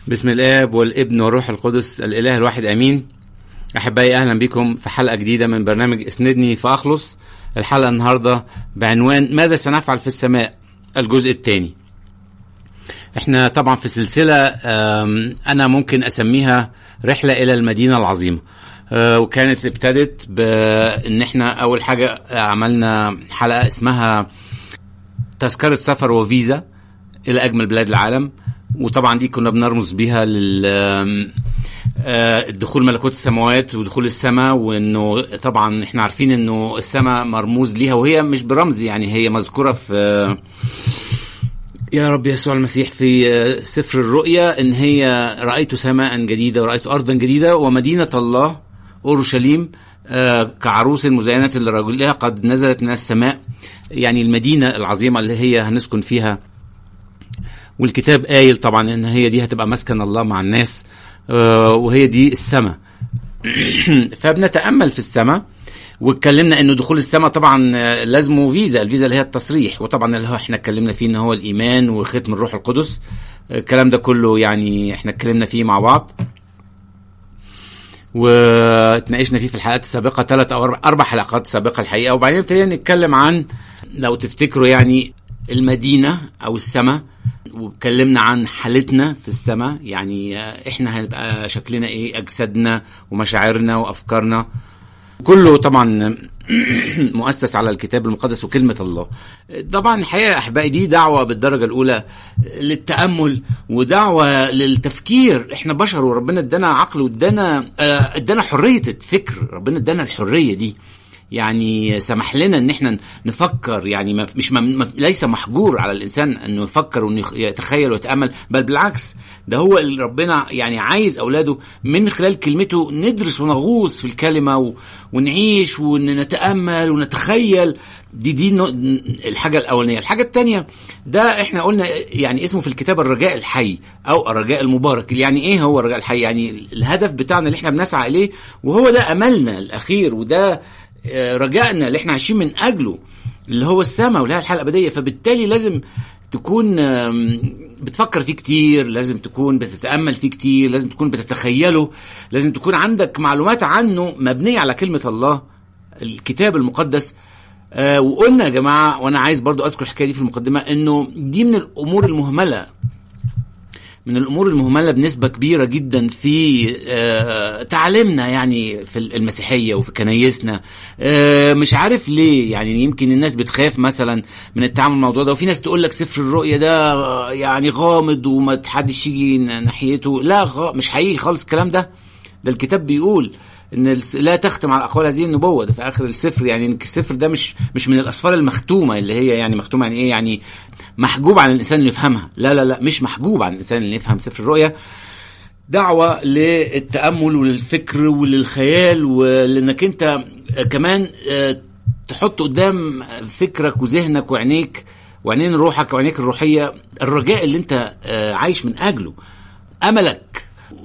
بسم الاب والابن والروح القدس الاله الواحد امين احبائي اهلا بكم في حلقه جديده من برنامج اسندني فاخلص الحلقه النهارده بعنوان ماذا سنفعل في السماء الجزء الثاني احنا طبعا في سلسله انا ممكن اسميها رحله الى المدينه العظيمه أه، وكانت ابتدت بان احنا اول حاجه عملنا حلقه اسمها تذكره سفر وفيزا الى اجمل بلاد العالم وطبعا دي كنا بنرمز بيها لل آه، دخول ملكوت السماوات ودخول السماء وانه طبعا احنا عارفين انه السماء مرموز ليها وهي مش برمز يعني هي مذكوره في يا رب يسوع المسيح في آه، سفر الرؤيا ان هي رايت سماء جديده ورأيت ارضا جديده ومدينه الله اورشليم آه، كعروس مزينه لرجلها قد نزلت من السماء يعني المدينه العظيمه اللي هي هنسكن فيها والكتاب قايل طبعا ان هي دي هتبقى مسكن الله مع الناس آه، وهي دي السماء فبنتامل في السماء واتكلمنا انه دخول السماء طبعا آه، لازمه فيزا الفيزا اللي هي التصريح وطبعا اللي هو احنا اتكلمنا فيه ان هو الايمان وختم الروح القدس الكلام ده كله يعني احنا اتكلمنا فيه مع بعض واتناقشنا فيه في الحلقات السابقه ثلاث او اربع حلقات سابقه الحقيقه وبعدين ابتدينا نتكلم عن لو تفتكروا يعني المدينه او السماء واتكلمنا عن حالتنا في السماء يعني احنا هنبقى شكلنا ايه اجسادنا ومشاعرنا وافكارنا كله طبعا مؤسس على الكتاب المقدس وكلمة الله طبعا الحقيقة أحبائي دي دعوة بالدرجة الأولى للتأمل ودعوة للتفكير احنا بشر وربنا ادانا عقل وادانا آه، ادانا حرية الفكر ربنا ادانا الحرية دي يعني سمح لنا ان احنا نفكر يعني مش ما ليس محجور على الانسان انه يفكر وانه يتخيل ويتامل بل بالعكس ده هو اللي ربنا يعني عايز اولاده من خلال كلمته ندرس ونغوص في الكلمه و... ونعيش ونتامل ونتخيل دي دي الحاجة الأولانية الحاجة الثانية ده احنا قلنا يعني اسمه في الكتاب الرجاء الحي أو الرجاء المبارك يعني ايه هو الرجاء الحي يعني الهدف بتاعنا اللي احنا بنسعى إليه وهو ده أملنا الأخير وده آه، رجائنا اللي احنا عايشين من اجله اللي هو السماء واللي هي الحلقه الابديه فبالتالي لازم تكون بتفكر فيه كتير لازم تكون بتتامل فيه كتير لازم تكون بتتخيله لازم تكون عندك معلومات عنه مبنيه على كلمه الله الكتاب المقدس آه وقلنا يا جماعه وانا عايز برضو اذكر الحكايه دي في المقدمه انه دي من الامور المهمله من الامور المهمله بنسبه كبيره جدا في آه، تعليمنا يعني في المسيحيه وفي كنايسنا آه، مش عارف ليه يعني يمكن الناس بتخاف مثلا من التعامل مع الموضوع ده وفي ناس تقول لك سفر الرؤيا ده يعني غامض وما حدش يجي ناحيته لا مش حقيقي خالص الكلام ده ده الكتاب بيقول ان لا تختم على اقوال هذه النبوه ده في اخر السفر يعني السفر ده مش مش من الاسفار المختومه اللي هي يعني مختومه يعني ايه يعني محجوب عن الانسان اللي يفهمها لا لا لا مش محجوب عن الانسان اللي يفهم سفر الرؤيا دعوة للتأمل وللفكر وللخيال ولانك انت كمان آه، تحط قدام فكرك وذهنك وعينيك وعينين روحك وعينيك الروحية الرجاء اللي انت آه، عايش من اجله املك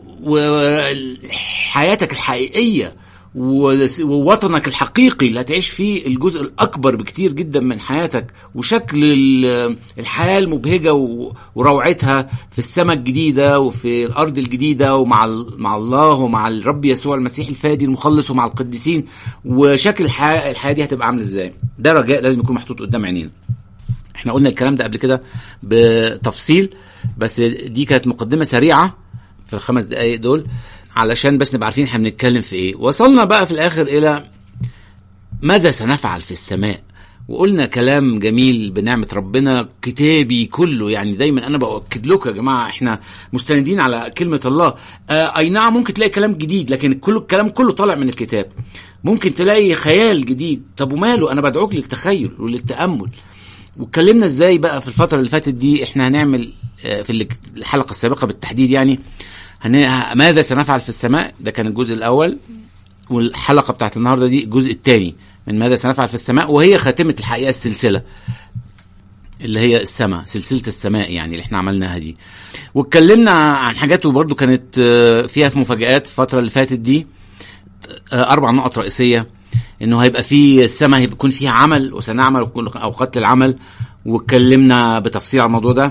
وحياتك الحقيقيه ووطنك الحقيقي اللي هتعيش فيه الجزء الاكبر بكتير جدا من حياتك وشكل الحياه المبهجه وروعتها في السماء الجديده وفي الارض الجديده ومع مع الله ومع الرب يسوع المسيح الفادي المخلص ومع القديسين وشكل الحياه الحياه دي هتبقى عامله ازاي ده رجاء لازم يكون محطوط قدام عينينا احنا قلنا الكلام ده قبل كده بتفصيل بس دي كانت مقدمه سريعه في الخمس دقايق دول علشان بس نبقى عارفين احنا بنتكلم في ايه وصلنا بقى في الاخر الى ماذا سنفعل في السماء وقلنا كلام جميل بنعمة ربنا كتابي كله يعني دايما أنا بأكد لكم يا جماعة إحنا مستندين على كلمة الله آه أي نعم ممكن تلاقي كلام جديد لكن كل الكلام كله طالع من الكتاب ممكن تلاقي خيال جديد طب وماله أنا بدعوك للتخيل وللتأمل واتكلمنا ازاي بقى في الفترة اللي فاتت دي احنا هنعمل آه، في الحلقة السابقة بالتحديد يعني ماذا سنفعل في السماء ده كان الجزء الاول والحلقه بتاعت النهارده دي الجزء الثاني من ماذا سنفعل في السماء وهي خاتمه الحقيقه السلسله اللي هي السماء سلسله السماء يعني اللي احنا عملناها دي واتكلمنا عن حاجات وبرده كانت آه، فيها في مفاجات الفتره اللي فاتت دي آه، اربع نقط رئيسيه انه هيبقى في السماء هيكون فيها عمل وسنعمل اوقات للعمل واتكلمنا بتفصيل على الموضوع ده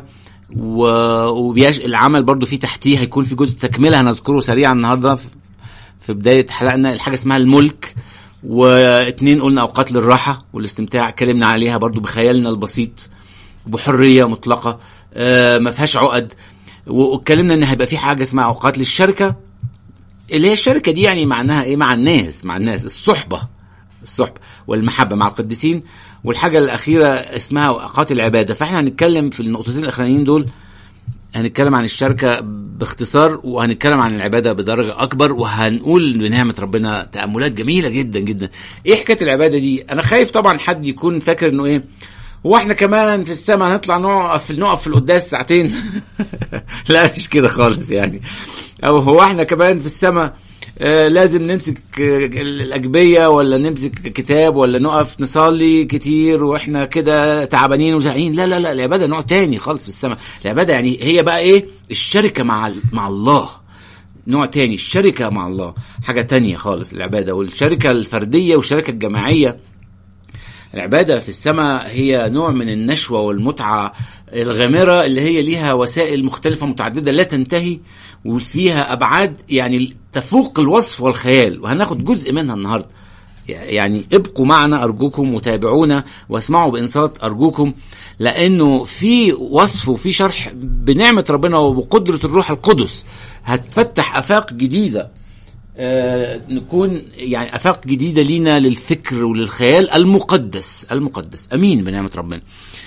وبيش العمل برضو فيه تحتيه هيكون في جزء تكمله هنذكره سريعا النهارده في بدايه حلقنا الحاجه اسمها الملك واثنين قلنا اوقات للراحه والاستمتاع اتكلمنا عليها برضو بخيالنا البسيط بحريه مطلقه آه ما فيهاش عقد واتكلمنا ان هيبقى في حاجه اسمها اوقات للشركه اللي هي الشركه دي يعني معناها ايه مع الناس مع الناس الصحبه الصحبه والمحبه مع القديسين والحاجه الاخيره اسمها اوقات العباده فاحنا هنتكلم في النقطتين الاخرانيين دول هنتكلم عن الشركه باختصار وهنتكلم عن العباده بدرجه اكبر وهنقول بنعمه ربنا تاملات جميله جدا جدا ايه حكايه العباده دي انا خايف طبعا حد يكون فاكر انه ايه هو احنا كمان في السماء هنطلع نقف نقف في القداس ساعتين لا مش كده خالص يعني او هو احنا كمان في السماء آه لازم نمسك الأجبية ولا نمسك كتاب ولا نقف نصلي كتير واحنا كده تعبانين وزهقين لا لا لا العبادة نوع تاني خالص في السماء العبادة يعني هي بقى ايه الشركة مع مع الله نوع تاني الشركة مع الله حاجة تانية خالص العبادة والشركة الفردية والشركة الجماعية العبادة في السماء هي نوع من النشوة والمتعة الغامرة اللي هي ليها وسائل مختلفة متعددة لا تنتهي وفيها أبعاد يعني تفوق الوصف والخيال وهناخد جزء منها النهاردة يعني ابقوا معنا أرجوكم وتابعونا واسمعوا بإنصات أرجوكم لأنه في وصف وفي شرح بنعمة ربنا وبقدرة الروح القدس هتفتح آفاق جديدة آه نكون يعني افاق جديده لينا للفكر وللخيال المقدس المقدس امين بنعمه ربنا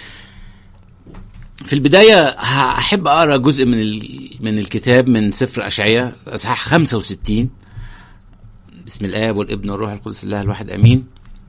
في البدايه هحب اقرا جزء من من الكتاب من سفر اشعياء اصحاح 65 بسم الاب والابن والروح القدس الله الواحد امين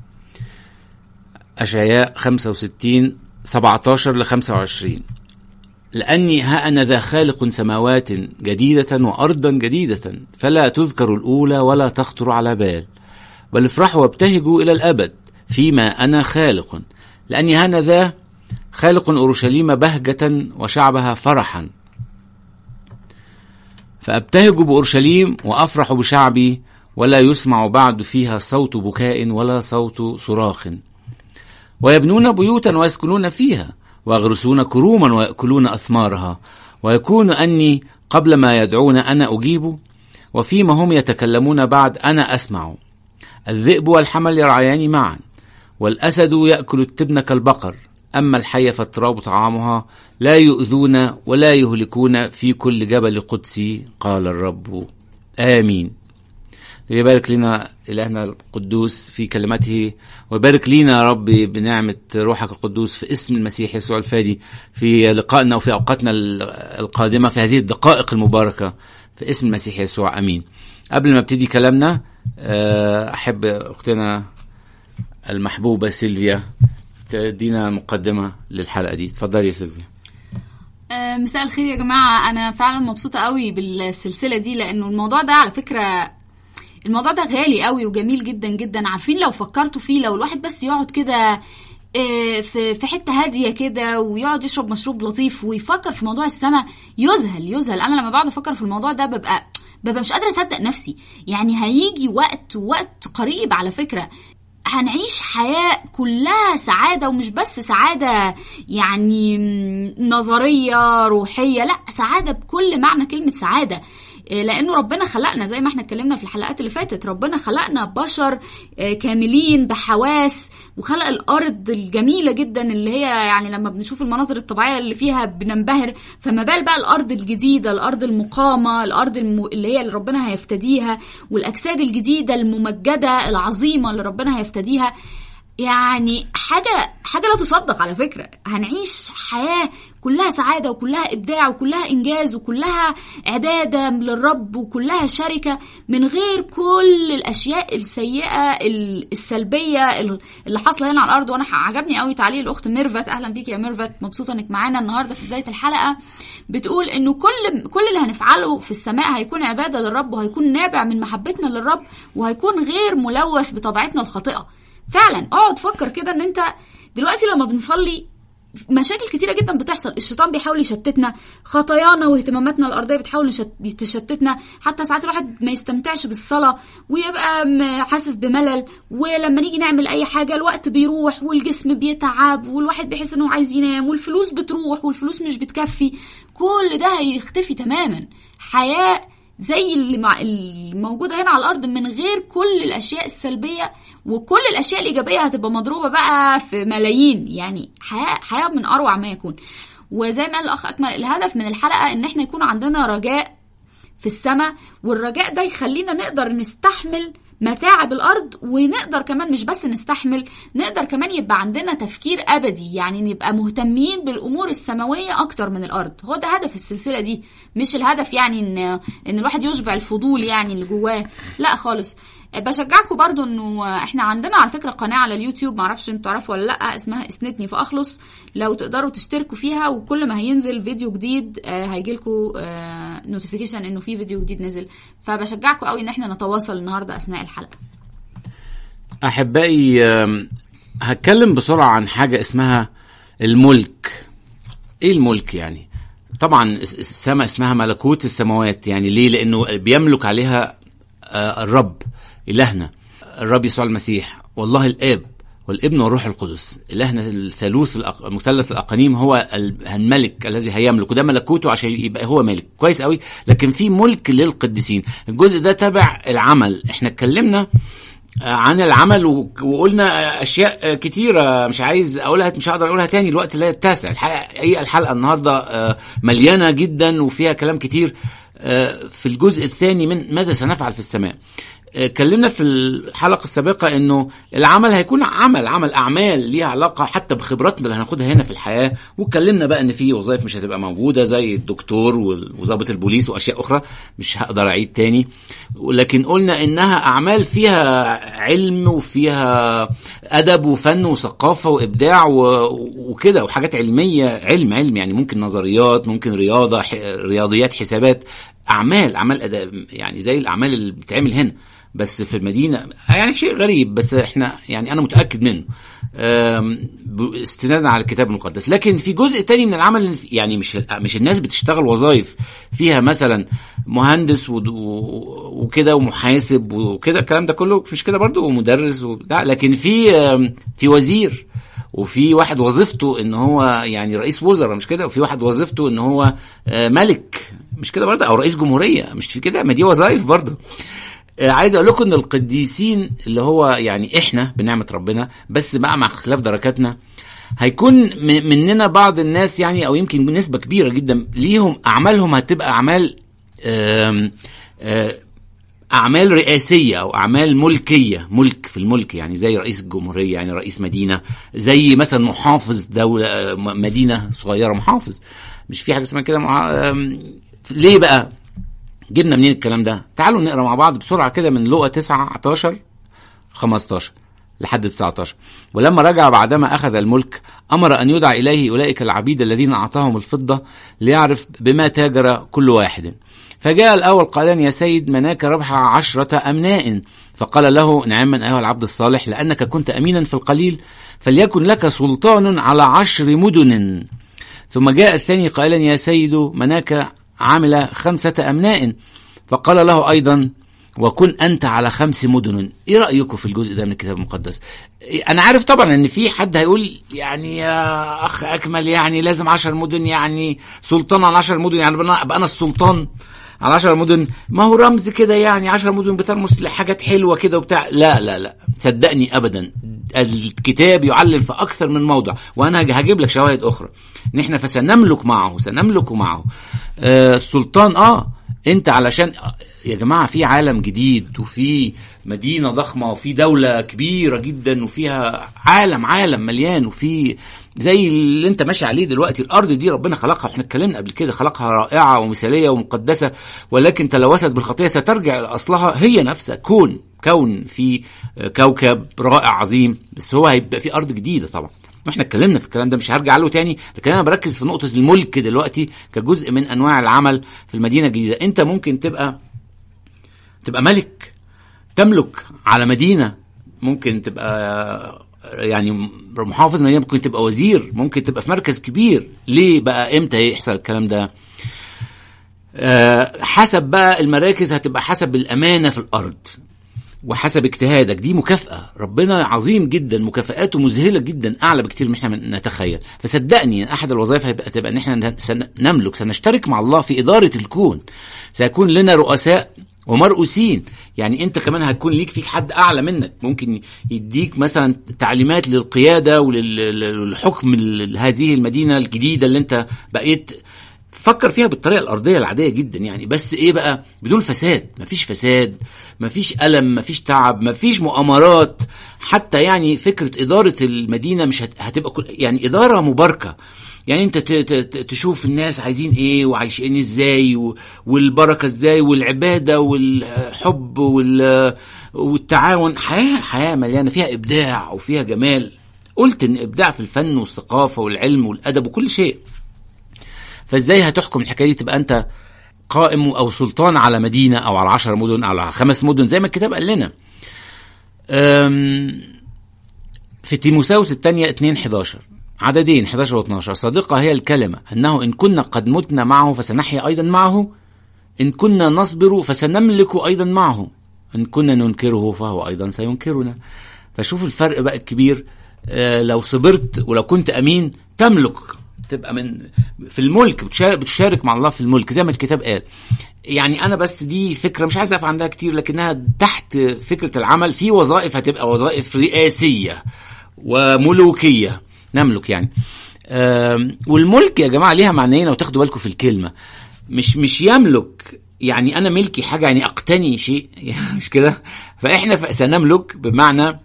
اشعياء 65 17 ل 25 لأني ها أنا ذا خالق سماوات جديدة وأرضا جديدة فلا تذكر الأولى ولا تخطر على بال بل افرحوا وابتهجوا إلى الأبد فيما أنا خالق لأني ها ذا خالق أورشليم بهجة وشعبها فرحا فأبتهج بأورشليم وأفرح بشعبي ولا يسمع بعد فيها صوت بكاء ولا صوت صراخ ويبنون بيوتا ويسكنون فيها ويغرسون كروما ويأكلون أثمارها ويكون أني قبل ما يدعون أنا أجيب وفيما هم يتكلمون بعد أنا أسمع الذئب والحمل يرعيان معا والأسد يأكل التبن كالبقر أما الحية فالتراب طعامها لا يؤذون ولا يهلكون في كل جبل قدسي قال الرب آمين يبارك لنا إلهنا القدوس في كلمته ويبارك لينا يا رب بنعمة روحك القدوس في اسم المسيح يسوع الفادي في لقائنا وفي أوقاتنا القادمة في هذه الدقائق المباركة في اسم المسيح يسوع أمين قبل ما ابتدي كلامنا أحب أختنا المحبوبة سيلفيا تدينا مقدمة للحلقة دي اتفضلي يا سيلفيا مساء الخير يا جماعة أنا فعلا مبسوطة قوي بالسلسلة دي لأنه الموضوع ده على فكرة الموضوع ده غالي قوي وجميل جدا جدا عارفين لو فكرتوا فيه لو الواحد بس يقعد كده في حته هاديه كده ويقعد يشرب مشروب لطيف ويفكر في موضوع السماء يذهل يذهل انا لما بقعد افكر في الموضوع ده ببقى ببقى مش قادره اصدق نفسي يعني هيجي وقت وقت قريب على فكره هنعيش حياة كلها سعادة ومش بس سعادة يعني نظرية روحية لا سعادة بكل معنى كلمة سعادة لانه ربنا خلقنا زي ما احنا اتكلمنا في الحلقات اللي فاتت ربنا خلقنا بشر كاملين بحواس وخلق الارض الجميله جدا اللي هي يعني لما بنشوف المناظر الطبيعيه اللي فيها بننبهر فما بال بقى الارض الجديده الارض المقامه الارض الم... اللي هي اللي ربنا هيفتديها والاجساد الجديده الممجده العظيمه اللي ربنا هيفتديها يعني حاجه حاجه لا تصدق على فكره هنعيش حياه كلها سعاده وكلها ابداع وكلها انجاز وكلها عباده للرب وكلها شركه من غير كل الاشياء السيئه السلبيه اللي حاصله هنا على الارض وانا عجبني قوي تعليق الاخت ميرفت اهلا بيك يا ميرفت مبسوطه انك معانا النهارده في بدايه الحلقه بتقول انه كل كل اللي هنفعله في السماء هيكون عباده للرب وهيكون نابع من محبتنا للرب وهيكون غير ملوث بطبيعتنا الخاطئه فعلا اقعد فكر كده ان انت دلوقتي لما بنصلي مشاكل كتيرة جدا بتحصل الشيطان بيحاول يشتتنا خطايانا واهتماماتنا الأرضية بتحاول نشت- تشتتنا حتى ساعات الواحد ما يستمتعش بالصلاة ويبقى م- حاسس بملل ولما نيجي نعمل أي حاجة الوقت بيروح والجسم بيتعب والواحد بيحس إنه عايز ينام والفلوس بتروح والفلوس مش بتكفي كل ده هيختفي تماما حياة زي اللي مع الموجودة هنا على الأرض من غير كل الأشياء السلبية وكل الأشياء الإيجابية هتبقى مضروبة بقى في ملايين يعني حياة حياة من أروع ما يكون وزي ما قال الأخ أكمل الهدف من الحلقة إن إحنا يكون عندنا رجاء في السماء والرجاء ده يخلينا نقدر نستحمل متاعب الارض ونقدر كمان مش بس نستحمل نقدر كمان يبقى عندنا تفكير ابدي يعني نبقى مهتمين بالامور السماويه اكتر من الارض هو ده هدف السلسله دي مش الهدف يعني ان ان الواحد يشبع الفضول يعني اللي جواه لا خالص بشجعكم برضو انه احنا عندنا على فكره قناه على اليوتيوب معرفش انتوا تعرفوا ولا لا اسمها اسندني فاخلص لو تقدروا تشتركوا فيها وكل ما هينزل فيديو جديد هيجيلكم نوتيفيكيشن انه في فيديو جديد نزل فبشجعكم قوي ان احنا نتواصل النهارده اثناء الحلقه احبائي آم، هتكلم بسرعه عن حاجه اسمها الملك ايه الملك يعني طبعا الس- السماء اسمها ملكوت السماوات يعني ليه لانه بيملك عليها آه، الرب الهنا الرب يسوع المسيح والله الاب والابن والروح القدس الهنا الثالوث الأق- مثلث الاقانيم هو ال- الملك الذي هيملك وده ملكوته عشان يبقى هو ملك كويس قوي لكن في ملك للقديسين الجزء ده تبع العمل احنا اتكلمنا عن العمل و- وقلنا اشياء كتيره مش عايز اقولها مش هقدر اقولها تاني الوقت لا يتسع الحلقه هي الحلقه النهارده آه، مليانه جدا وفيها كلام كتير آه، في الجزء الثاني من ماذا سنفعل في السماء آه، اتكلمنا في الحلقه السابقه انه العمل هيكون عمل عمل اعمال ليها علاقه حتى بخبراتنا اللي هناخدها هنا في الحياه واتكلمنا بقى ان في وظائف مش هتبقى موجوده زي الدكتور وال- وضابط البوليس واشياء اخرى مش هقدر اعيد تاني ولكن قلنا انها اعمال فيها علم وفيها ادب وفن وثقافه وابداع و- وكده وحاجات علميه علم علم يعني ممكن نظريات ممكن رياضه ح- رياضيات حسابات اعمال اعمال أداء يعني زي الاعمال اللي بتتعمل هنا بس في المدينه يعني شيء غريب بس احنا يعني انا متاكد منه أم، ب- استنادا على الكتاب المقدس لكن في جزء تاني من العمل يعني مش مش الناس بتشتغل وظائف فيها مثلا مهندس ود- و- وكده ومحاسب وكده الكلام ده كله مش كده برضو ومدرس وبتاع لكن في أم، في وزير وفي واحد وظيفته ان هو يعني رئيس وزراء مش كده وفي واحد وظيفته ان هو آه، ملك مش كده برضه او رئيس جمهوريه مش في كده ما دي وظائف برضه آه، عايز اقول لكم ان القديسين اللي هو يعني احنا بنعمه ربنا بس بقى مع اختلاف درجاتنا هيكون م- مننا بعض الناس يعني او يمكن نسبه كبيره جدا ليهم اعمالهم هتبقى اعمال آم، آه، اعمال رئاسيه او اعمال ملكيه ملك في الملك يعني زي رئيس الجمهوريه يعني رئيس مدينه زي مثلا محافظ دوله آه، م- مدينه صغيره محافظ مش في حاجه اسمها كده مع... آم، ليه بقى جبنا منين الكلام ده تعالوا نقرا مع بعض بسرعه كده من لقا 19 15 لحد 19 ولما رجع بعدما أخذ الملك أمر أن يدعى إليه أولئك العبيد الذين أعطاهم الفضة ليعرف بما تاجر كل واحد فجاء الأول قال يا سيد مناك ربح عشرة أمناء فقال له نعما أيها العبد الصالح لأنك كنت أمينا في القليل فليكن لك سلطان على عشر مدن ثم جاء الثاني قائلا يا سيد مناك عمل خمسة أمناء فقال له أيضا وكن أنت على خمس مدن إيه رأيكم في الجزء ده من الكتاب المقدس أنا عارف طبعا أن في حد هيقول يعني يا أخ أكمل يعني لازم عشر مدن يعني سلطان على عشر مدن يعني أبقى أنا السلطان على 10 مدن ما هو رمز كده يعني 10 مدن بترمز لحاجات حلوه كده وبتاع لا لا لا صدقني ابدا الكتاب يعلل في اكثر من موضع وانا هجيب لك شواهد اخرى ان احنا فسنملك معه سنملك معه آه السلطان اه انت علشان يا جماعه في عالم جديد وفي مدينه ضخمه وفي دوله كبيره جدا وفيها عالم عالم مليان وفي زي اللي انت ماشي عليه دلوقتي الارض دي ربنا خلقها واحنا اتكلمنا قبل كده خلقها رائعه ومثاليه ومقدسه ولكن تلوثت بالخطيه سترجع الى اصلها هي نفسها كون كون في كوكب رائع عظيم بس هو هيبقى في ارض جديده طبعا واحنا اتكلمنا في الكلام ده مش هرجع له تاني لكن انا بركز في نقطه الملك دلوقتي كجزء من انواع العمل في المدينه الجديده انت ممكن تبقى تبقى ملك تملك على مدينه ممكن تبقى يعني محافظ مدينه ممكن تبقى وزير ممكن تبقى في مركز كبير ليه بقى امتى يحصل الكلام ده آه، حسب بقى المراكز هتبقى حسب الامانه في الارض وحسب اجتهادك دي مكافأة ربنا عظيم جدا مكافآته مذهلة جدا أعلى بكتير من احنا نتخيل فصدقني أحد الوظائف هيبقى تبقى إن احنا نملك سنشترك مع الله في إدارة الكون سيكون لنا رؤساء ومرؤوسين يعني انت كمان هتكون ليك فيك حد اعلى منك ممكن يديك مثلا تعليمات للقياده وللحكم هذه المدينه الجديده اللي انت بقيت فكر فيها بالطريقه الارضيه العاديه جدا يعني بس ايه بقى بدون فساد مفيش فساد مفيش الم مفيش تعب مفيش مؤامرات حتى يعني فكره اداره المدينه مش هتبقى كل يعني اداره مباركه يعني انت تشوف الناس عايزين ايه وعايشين ازاي والبركه ازاي والعباده والحب والتعاون حياه حياه مليانه فيها ابداع وفيها جمال قلت ان ابداع في الفن والثقافه والعلم والادب وكل شيء فازاي هتحكم الحكايه دي تبقى انت قائم او سلطان على مدينه او على عشر مدن او على خمس مدن زي ما الكتاب قال لنا في تيموساوس الثانية 2 11 عددين 11 و 12 صادقة هي الكلمة أنه إن كنا قد متنا معه فسنحيا أيضا معه إن كنا نصبر فسنملك أيضا معه إن كنا ننكره فهو أيضا سينكرنا فشوف الفرق بقى الكبير آه لو صبرت ولو كنت أمين تملك تبقى من في الملك بتشارك, بتشارك مع الله في الملك زي ما الكتاب قال يعني انا بس دي فكره مش عايز اقف عندها كتير لكنها تحت فكره العمل في وظائف هتبقى وظائف رئاسيه وملوكيه نملك يعني والملك يا جماعه ليها معنيين لو تاخدوا بالكم في الكلمه مش مش يملك يعني انا ملكي حاجه يعني اقتني شيء مش كده فاحنا سنملك بمعنى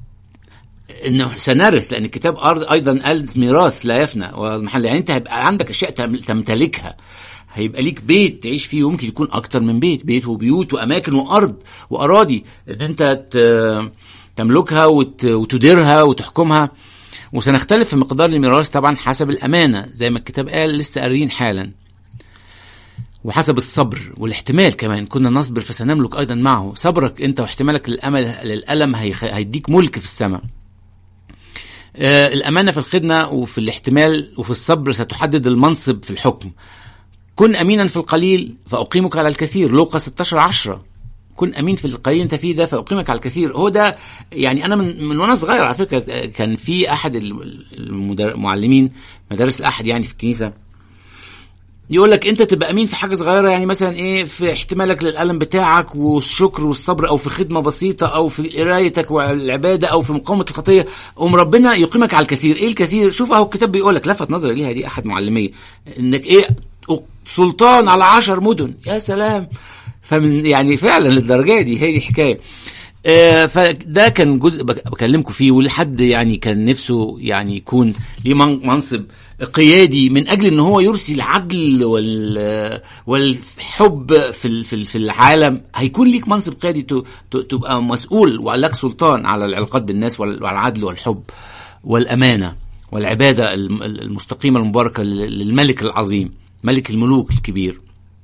انه سنرث لان الكتاب ارض ايضا قال ميراث لا يفنى والمحل يعني انت هيبقى عندك اشياء تمتلكها هيبقى ليك بيت تعيش فيه وممكن يكون اكتر من بيت بيت وبيوت واماكن وارض واراضي ان انت تملكها وتديرها وتحكمها وسنختلف في مقدار الميراث طبعا حسب الامانه زي ما الكتاب قال لسه قاريين حالا وحسب الصبر والاحتمال كمان كنا نصبر فسنملك ايضا معه صبرك انت واحتمالك للامل للالم هيديك ملك في السماء آه الأمانة في الخدمة وفي الاحتمال وفي الصبر ستحدد المنصب في الحكم كن أمينا في القليل فأقيمك على الكثير لوقا 16 10 كن امين في القليل انت فيه ده فاقيمك على الكثير هو ده يعني انا من من وانا صغير على فكره كان في احد المعلمين مدارس الاحد يعني في الكنيسه يقول لك انت تبقى امين في حاجه صغيره يعني مثلا ايه في احتمالك للالم بتاعك والشكر والصبر او في خدمه بسيطه او في قرايتك والعباده او في مقاومه الخطيه قوم ربنا يقيمك على الكثير ايه الكثير شوف اهو الكتاب بيقول لك لفت نظري ليها دي احد معلمي انك ايه سلطان على عشر مدن يا سلام فمن يعني فعلا للدرجه دي هي دي حكايه آه فده كان جزء بكلمكم فيه ولحد يعني كان نفسه يعني يكون ليه منصب قيادي من اجل ان هو يرسي العدل وال والحب في في في العالم هيكون ليك منصب قيادي تبقى مسؤول ولك سلطان على العلاقات بالناس والعدل والحب والامانه والعباده المستقيمه المباركه للملك العظيم ملك الملوك الكبير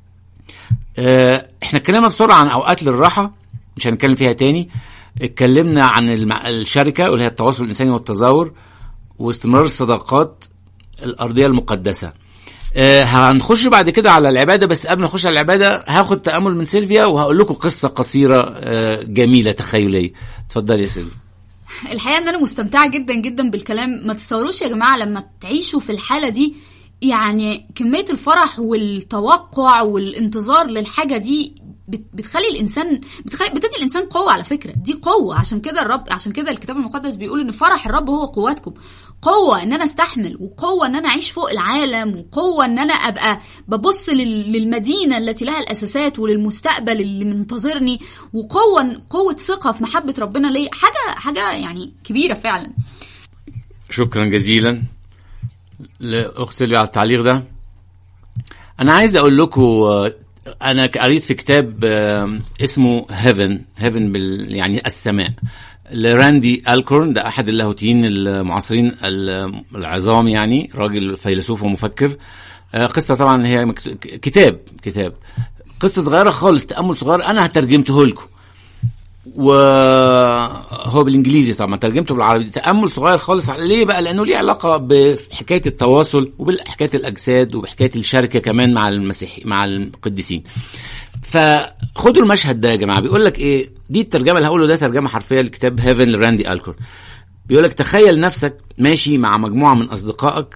احنا اتكلمنا بسرعه عن اوقات للراحه مش هنتكلم فيها تاني اتكلمنا عن الشركه واللي هي التواصل الانساني والتزاور واستمرار الصداقات الارضيه المقدسه آه هنخش بعد كده على العباده بس قبل ما نخش على العباده هاخد تامل من سيلفيا وهقول لكم قصه قصيره آه جميله تخيليه اتفضلي يا سيلفيا الحقيقه ان انا مستمتعه جدا جدا بالكلام ما تتصوروش يا جماعه لما تعيشوا في الحاله دي يعني كميه الفرح والتوقع والانتظار للحاجه دي بتخلي الانسان بتخلي بتدي الانسان قوه على فكره دي قوه عشان كده الرب عشان كده الكتاب المقدس بيقول ان فرح الرب هو قوتكم قوه ان انا استحمل وقوه ان انا اعيش فوق العالم وقوه ان انا ابقى ببص للمدينه التي لها الاساسات وللمستقبل اللي منتظرني وقوه قوه ثقه في محبه ربنا ليا حاجه حاجه يعني كبيره فعلا شكرا جزيلا لاخت سيلفيا على التعليق ده انا عايز اقول لكم انا قريت في كتاب اسمه هيفن هيفن بال يعني السماء لراندي الكورن ده احد اللاهوتيين المعاصرين العظام يعني راجل فيلسوف ومفكر قصه طبعا هي كتاب كتاب قصه صغيره خالص تامل صغير انا هترجمته لكم وهو بالانجليزي طبعا ترجمته بالعربي تامل صغير خالص ليه بقى لانه ليه علاقه بحكايه التواصل وبحكايه الاجساد وبحكايه الشركه كمان مع المسيحي مع القديسين فخدوا المشهد ده يا جماعه بيقول لك ايه دي الترجمه اللي هقوله ده ترجمه حرفيه لكتاب هيفن لراندي الكور بيقول لك تخيل نفسك ماشي مع مجموعه من اصدقائك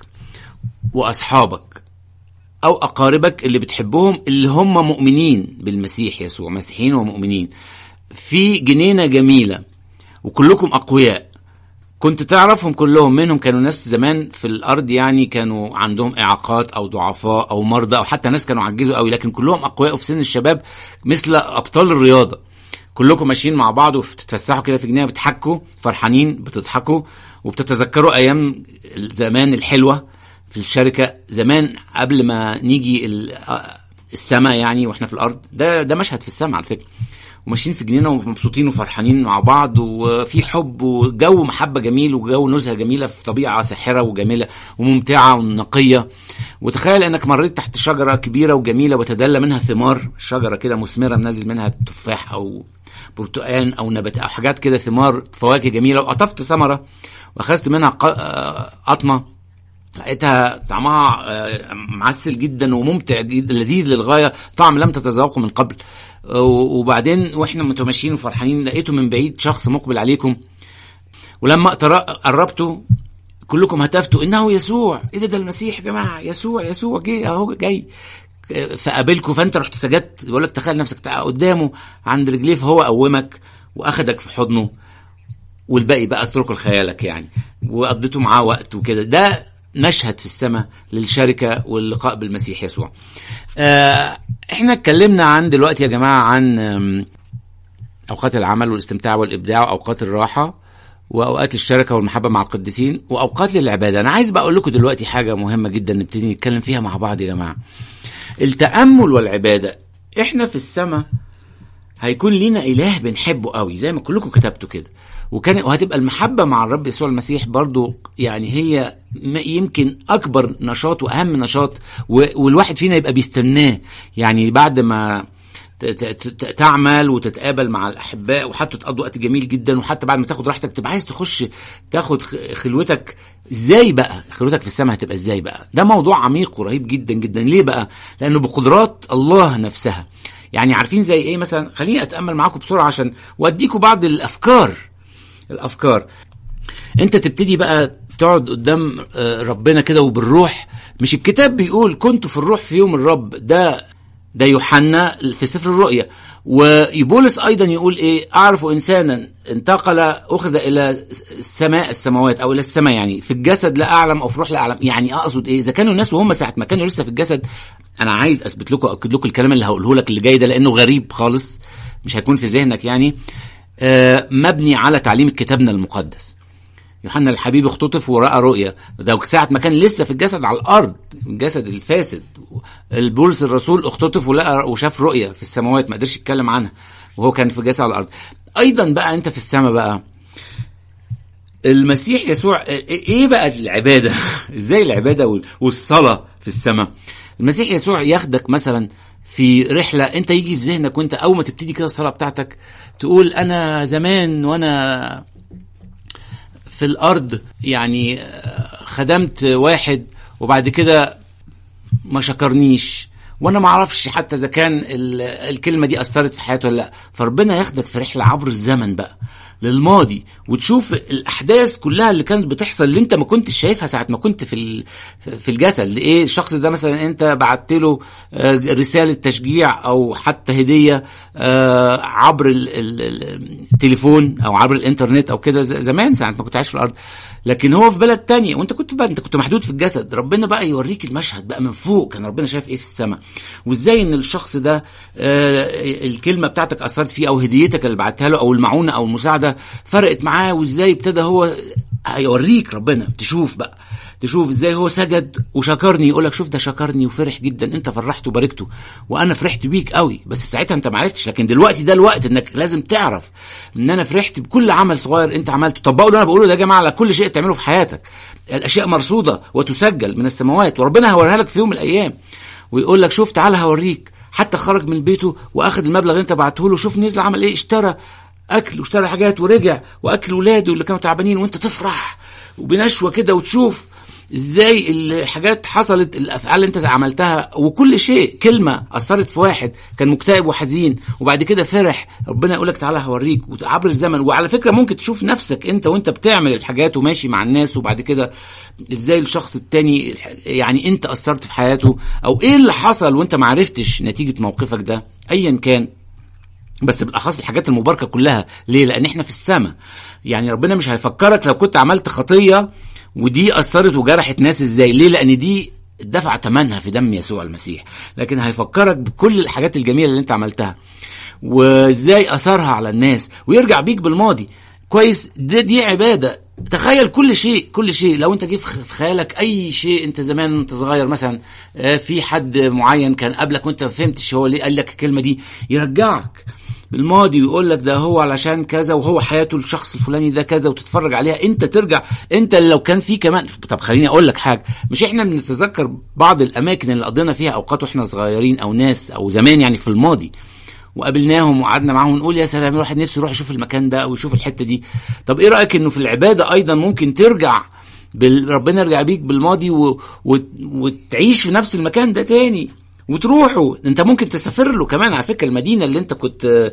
واصحابك او اقاربك اللي بتحبهم اللي هم مؤمنين بالمسيح يسوع مسيحيين ومؤمنين في جنينه جميله وكلكم اقوياء كنت تعرفهم كلهم منهم كانوا ناس زمان في الارض يعني كانوا عندهم اعاقات او ضعفاء او مرضى او حتى ناس كانوا عجزوا قوي لكن كلهم اقوياء في سن الشباب مثل ابطال الرياضه كلكم ماشيين مع بعض وبتتفسحوا كده في جنينه بتحكوا فرحانين بتضحكوا وبتتذكروا ايام زمان الحلوه في الشركه زمان قبل ما نيجي السماء يعني واحنا في الارض ده ده مشهد في السماء على فكره وماشيين في جنينه ومبسوطين وفرحانين مع بعض وفي حب وجو محبه جميل وجو نزهه جميله في طبيعه ساحره وجميله وممتعه ونقيه وتخيل انك مريت تحت شجره كبيره وجميله وتدلى منها ثمار شجره كده مثمره منزل منها تفاح او برتقان او نبات او حاجات كده ثمار فواكه جميله وقطفت ثمره واخذت منها قطمه لقيتها طعمها معسل جدا وممتع جدا لذيذ للغايه طعم لم تتذوقه من قبل وبعدين واحنا متماشيين وفرحانين لقيته من بعيد شخص مقبل عليكم ولما قربتوا كلكم هتفتوا انه يسوع ايه ده ده المسيح يا جماعه يسوع يسوع جه اهو جاي فقابلكم فانت رحت سجدت بيقول لك تخيل نفسك قدامه عند رجليه فهو قومك واخدك في حضنه والباقي بقى اتركه لخيالك يعني وقضيتوا معاه وقت وكده ده مشهد في السماء للشركة واللقاء بالمسيح يسوع آه احنا اتكلمنا عن دلوقتي يا جماعة عن أوقات العمل والاستمتاع والإبداع وأوقات الراحة وأوقات الشركة والمحبة مع القديسين وأوقات للعبادة أنا عايز بقى أقول لكم دلوقتي حاجة مهمة جدا نبتدي نتكلم فيها مع بعض يا جماعة التأمل والعبادة احنا في السماء هيكون لينا إله بنحبه قوي زي ما كلكم كتبتوا كده وكان وهتبقى المحبة مع الرب يسوع المسيح برضو يعني هي يمكن أكبر نشاط وأهم نشاط والواحد فينا يبقى بيستناه يعني بعد ما تعمل وتتقابل مع الاحباء وحتى تقضي وقت جميل جدا وحتى بعد ما تاخد راحتك تبقى عايز تخش تاخد خلوتك ازاي بقى خلوتك في السماء هتبقى ازاي بقى ده موضوع عميق ورهيب جدا جدا ليه بقى لانه بقدرات الله نفسها يعني عارفين زي ايه مثلا خليني اتامل معاكم بسرعه عشان واديكم بعض الافكار الافكار انت تبتدي بقى تقعد قدام ربنا كده وبالروح مش الكتاب بيقول كنت في الروح في يوم الرب ده ده يوحنا في سفر الرؤيا ويبولس ايضا يقول ايه اعرف انسانا انتقل اخذ الى السماء السماوات او الى السماء يعني في الجسد لا اعلم او في روح لا اعلم يعني اقصد ايه اذا كانوا الناس وهم ساعه ما كانوا لسه في الجسد انا عايز اثبت لكم اكد لكم الكلام اللي هقوله لك اللي جاي ده لانه غريب خالص مش هيكون في ذهنك يعني آه مبني على تعليم كتابنا المقدس يوحنا الحبيب اختطف ورأى رؤيا ده ساعة ما كان لسه في الجسد على الأرض الجسد الفاسد البولس الرسول اختطف ولقى وشاف رؤيا في السماوات ما قدرش يتكلم عنها وهو كان في جسد على الأرض أيضا بقى أنت في السماء بقى المسيح يسوع ايه بقى العباده ازاي العباده والصلاه في السماء المسيح يسوع ياخدك مثلا في رحله انت يجي في ذهنك وانت اول ما تبتدي كده الصلاه بتاعتك تقول انا زمان وانا في الارض يعني خدمت واحد وبعد كده ما شكرنيش وانا ما اعرفش حتى اذا كان الكلمه دي اثرت في حياته ولا لا فربنا ياخدك في رحله عبر الزمن بقى للماضي وتشوف الاحداث كلها اللي كانت بتحصل اللي انت ما كنتش شايفها ساعه ما كنت في في الجسد ايه الشخص ده مثلا انت بعت له رساله تشجيع او حتى هديه عبر التليفون او عبر الانترنت او كده زمان ساعه ما كنت عايش في الارض لكن هو في بلد تانية وانت كنت بقى انت كنت محدود في الجسد ربنا بقى يوريك المشهد بقى من فوق كان ربنا شايف ايه في السماء وازاي ان الشخص ده الكلمه بتاعتك اثرت فيه او هديتك اللي بعتها له او المعونه او المساعده فرقت معاه وازاي ابتدى هو هيوريك ربنا تشوف بقى تشوف ازاي هو سجد وشكرني يقول لك شوف ده شكرني وفرح جدا انت فرحته وباركته وانا فرحت بيك قوي بس ساعتها انت ما عرفتش لكن دلوقتي ده الوقت انك لازم تعرف ان انا فرحت بكل عمل صغير انت عملته طبقوا اللي انا بقوله ده يا جماعه على كل شيء تعمله في حياتك الاشياء مرصوده وتسجل من السماوات وربنا هيوريها لك في يوم من الايام ويقول لك شوف تعالى هوريك حتى خرج من بيته واخد المبلغ اللي انت بعته له شوف نزل عمل ايه اشترى اكل واشترى حاجات ورجع واكل ولاده اللي كانوا تعبانين وانت تفرح وبنشوه كده وتشوف ازاي الحاجات حصلت الافعال اللي انت عملتها وكل شيء كلمه اثرت في واحد كان مكتئب وحزين وبعد كده فرح ربنا يقول لك تعالى هوريك عبر الزمن وعلى فكره ممكن تشوف نفسك انت وانت بتعمل الحاجات وماشي مع الناس وبعد كده ازاي الشخص التاني يعني انت اثرت في حياته او ايه اللي حصل وانت ما عرفتش نتيجه موقفك ده ايا كان بس بالاخص الحاجات المباركه كلها ليه لان احنا في السماء يعني ربنا مش هيفكرك لو كنت عملت خطيه ودي اثرت وجرحت ناس ازاي ليه لان دي دفع ثمنها في دم يسوع المسيح لكن هيفكرك بكل الحاجات الجميله اللي انت عملتها وازاي اثرها على الناس ويرجع بيك بالماضي كويس دي, دي عباده تخيل كل شيء كل شيء لو انت جه في خيالك اي شيء انت زمان انت صغير مثلا في حد معين كان قبلك وانت ما فهمتش هو ليه قال لك الكلمه دي يرجعك بالماضي ويقول لك ده هو علشان كذا وهو حياته الشخص الفلاني ده كذا وتتفرج عليها انت ترجع انت لو كان في كمان طب خليني اقول لك حاجه مش احنا بنتذكر بعض الاماكن اللي قضينا فيها اوقات واحنا صغيرين او ناس او زمان يعني في الماضي وقابلناهم وقعدنا معاهم ونقول يا سلام الواحد نفسه يروح يشوف المكان ده او يشوف الحته دي طب ايه رايك انه في العباده ايضا ممكن ترجع بال... ربنا يرجع بيك بالماضي و... و... وتعيش في نفس المكان ده تاني وتروحوا انت ممكن تسافر له كمان على فكره المدينه اللي انت كنت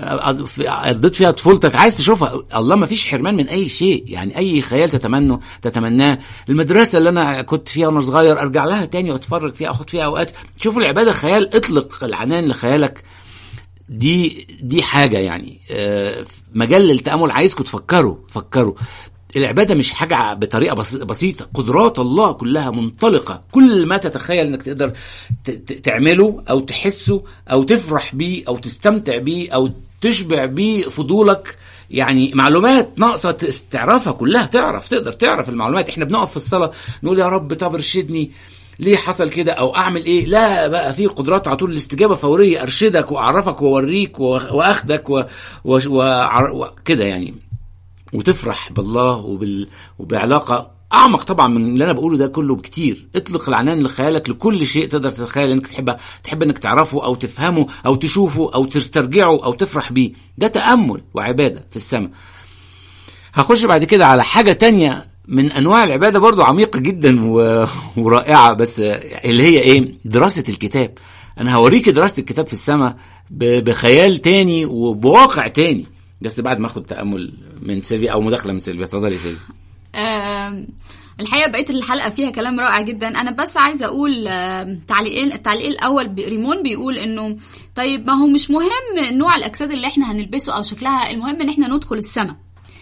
قضيت فيها طفولتك عايز تشوفها الله ما فيش حرمان من اي شيء يعني اي خيال تتمنه تتمناه المدرسه اللي انا كنت فيها وانا صغير ارجع لها تاني واتفرج فيها اخد فيها اوقات شوفوا العباده خيال اطلق العنان لخيالك دي دي حاجه يعني مجال للتامل عايزكم تفكروا فكروا العباده مش حاجه بطريقه بسيطه قدرات الله كلها منطلقه كل ما تتخيل انك تقدر تعمله او تحسه او تفرح بيه او تستمتع بيه او تشبع بيه فضولك يعني معلومات ناقصه تعرفها كلها تعرف تقدر تعرف المعلومات احنا بنقف في الصلاه نقول يا رب طب ارشدني ليه حصل كده او اعمل ايه لا بقى في قدرات على طول الاستجابه فوريه ارشدك واعرفك واوريك واخدك و... و... و... كده يعني وتفرح بالله وبال... وبعلاقه اعمق طبعا من اللي انا بقوله ده كله بكتير اطلق العنان لخيالك لكل شيء تقدر تتخيل انك تحب تحب انك تعرفه او تفهمه او تشوفه او تسترجعه او تفرح بيه ده تامل وعباده في السماء هخش بعد كده على حاجه تانية من انواع العباده برضو عميقه جدا و... ورائعه بس اللي هي ايه دراسه الكتاب انا هوريك دراسه الكتاب في السماء ب... بخيال تاني وبواقع تاني بس بعد ما اخد تامل من سيلفيا او مداخله من سيلفيا اتفضلي سيلفيا الحقيقه بقيه الحلقه فيها كلام رائع جدا انا بس عايزه اقول تعليقين التعليق الاول ريمون بيقول انه طيب ما هو مش مهم نوع الاجساد اللي احنا هنلبسه او شكلها المهم ان احنا ندخل السماء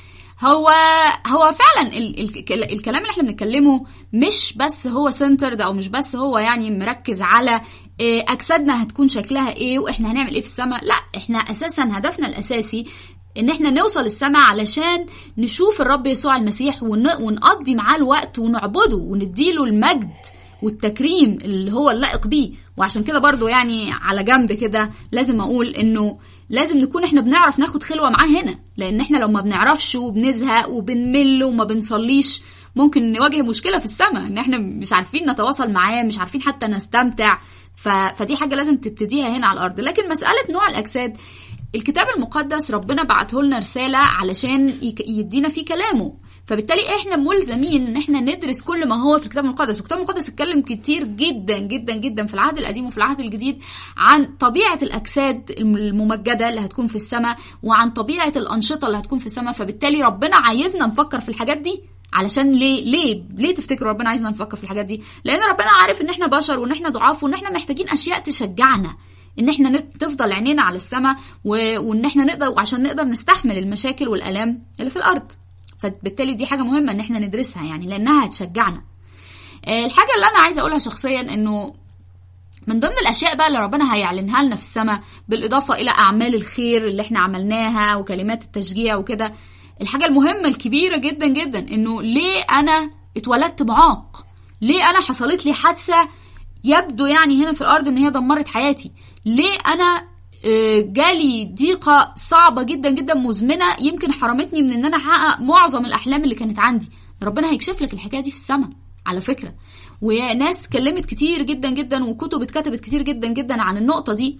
هو هو فعلا ال ال الكلام اللي احنا بنتكلمه مش بس هو سنترد او مش بس هو يعني مركز على اجسادنا هتكون شكلها ايه واحنا هنعمل ايه في السماء لا احنا اساسا هدفنا الاساسي ان احنا نوصل السماء علشان نشوف الرب يسوع المسيح ونقضي معاه الوقت ونعبده ونديله المجد والتكريم اللي هو اللائق بيه وعشان كده برضو يعني على جنب كده لازم اقول انه لازم نكون احنا بنعرف ناخد خلوه معاه هنا لان احنا لو ما بنعرفش وبنزهق وبنمل وما بنصليش ممكن نواجه مشكله في السماء ان احنا مش عارفين نتواصل معاه مش عارفين حتى نستمتع ف... فدي حاجه لازم تبتديها هنا على الارض لكن مساله نوع الاجساد الكتاب المقدس ربنا بعته لنا رساله علشان يدينا فيه كلامه فبالتالي احنا ملزمين ان احنا ندرس كل ما هو في الكتاب المقدس والكتاب المقدس اتكلم كتير جدا جدا جدا في العهد القديم وفي العهد الجديد عن طبيعه الاجساد الممجده اللي هتكون في السماء وعن طبيعه الانشطه اللي هتكون في السماء فبالتالي ربنا عايزنا نفكر في الحاجات دي علشان ليه ليه ليه تفتكروا ربنا عايزنا نفكر في الحاجات دي لان ربنا عارف ان احنا بشر وان احنا ضعاف وان احنا محتاجين اشياء تشجعنا ان احنا تفضل عينينا على السماء و... وان احنا نقدر وعشان نقدر نستحمل المشاكل والالام اللي في الارض فبالتالي دي حاجه مهمه ان احنا ندرسها يعني لانها هتشجعنا الحاجه اللي انا عايزه اقولها شخصيا انه من ضمن الاشياء بقى اللي ربنا هيعلنها لنا في السماء بالاضافه الى اعمال الخير اللي احنا عملناها وكلمات التشجيع وكده الحاجه المهمه الكبيره جدا جدا انه ليه انا اتولدت معاق ليه انا حصلت لي حادثه يبدو يعني هنا في الارض ان هي دمرت حياتي ليه انا جالي ضيقة صعبة جدا جدا مزمنة يمكن حرمتني من ان انا احقق معظم الاحلام اللي كانت عندي ربنا هيكشف لك الحكاية دي في السماء على فكرة وناس اتكلمت كتير جدا جدا وكتب اتكتبت كتير جدا جدا عن النقطة دي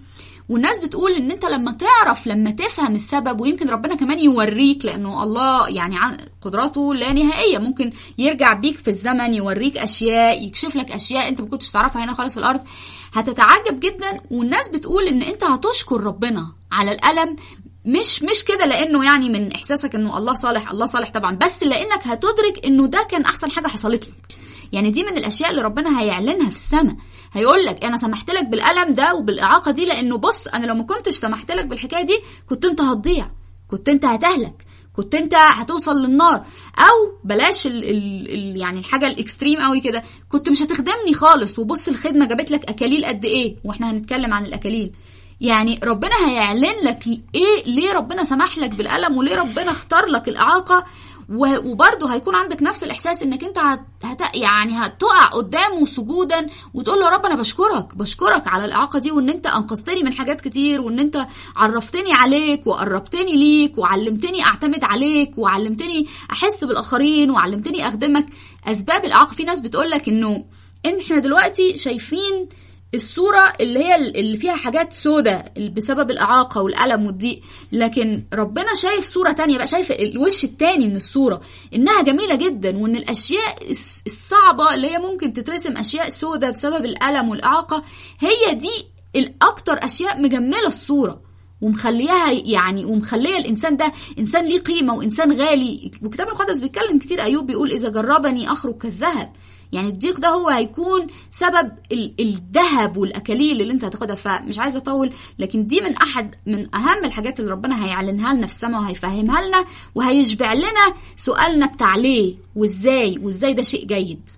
والناس بتقول ان انت لما تعرف لما تفهم السبب ويمكن ربنا كمان يوريك لانه الله يعني عن قدراته لا نهائيه ممكن يرجع بيك في الزمن يوريك اشياء يكشف لك اشياء انت ما كنتش تعرفها هنا خالص في الارض هتتعجب جدا والناس بتقول ان انت هتشكر ربنا على الالم مش مش كده لانه يعني من احساسك انه الله صالح الله صالح طبعا بس لانك هتدرك انه ده كان احسن حاجه حصلت لك يعني دي من الاشياء اللي ربنا هيعلنها في السماء هيقول لك انا سمحت لك بالالم ده وبالاعاقه دي لانه بص انا لو ما كنتش سمحت لك بالحكايه دي كنت انت هتضيع كنت انت هتهلك كنت انت هتوصل للنار او بلاش ال ال ال يعني الحاجه الاكستريم قوي كده كنت مش هتخدمني خالص وبص الخدمه جابت لك اكاليل قد ايه واحنا هنتكلم عن الاكاليل يعني ربنا هيعلن لك ايه ليه ربنا سمح لك بالالم وليه ربنا اختار لك الاعاقه وبرضه هيكون عندك نفس الاحساس انك انت هت... هت... يعني هتقع قدامه سجودا وتقول له يا رب انا بشكرك بشكرك على الاعاقه دي وان انت انقذتني من حاجات كتير وان انت عرفتني عليك وقربتني ليك وعلمتني اعتمد عليك وعلمتني احس بالاخرين وعلمتني اخدمك اسباب الاعاقه في ناس بتقول لك انه احنا دلوقتي شايفين الصورة اللي هي اللي فيها حاجات سودة بسبب الإعاقة والألم والضيق لكن ربنا شايف صورة تانية بقى شايف الوش التاني من الصورة إنها جميلة جدا وإن الأشياء الصعبة اللي هي ممكن تترسم أشياء سودة بسبب الألم والإعاقة هي دي الأكتر أشياء مجملة الصورة ومخليها يعني ومخليه الانسان ده انسان ليه قيمه وانسان غالي والكتاب المقدس بيتكلم كتير ايوب بيقول اذا جربني اخرج كالذهب يعني الضيق ده هو هيكون سبب الذهب والاكاليل اللي انت هتاخدها فمش عايزه اطول لكن دي من احد من اهم الحاجات اللي ربنا هيعلنها لنا في السماء وهيفهمها لنا وهيشبع لنا سؤالنا بتاع ليه وازاي وازاي ده شيء جيد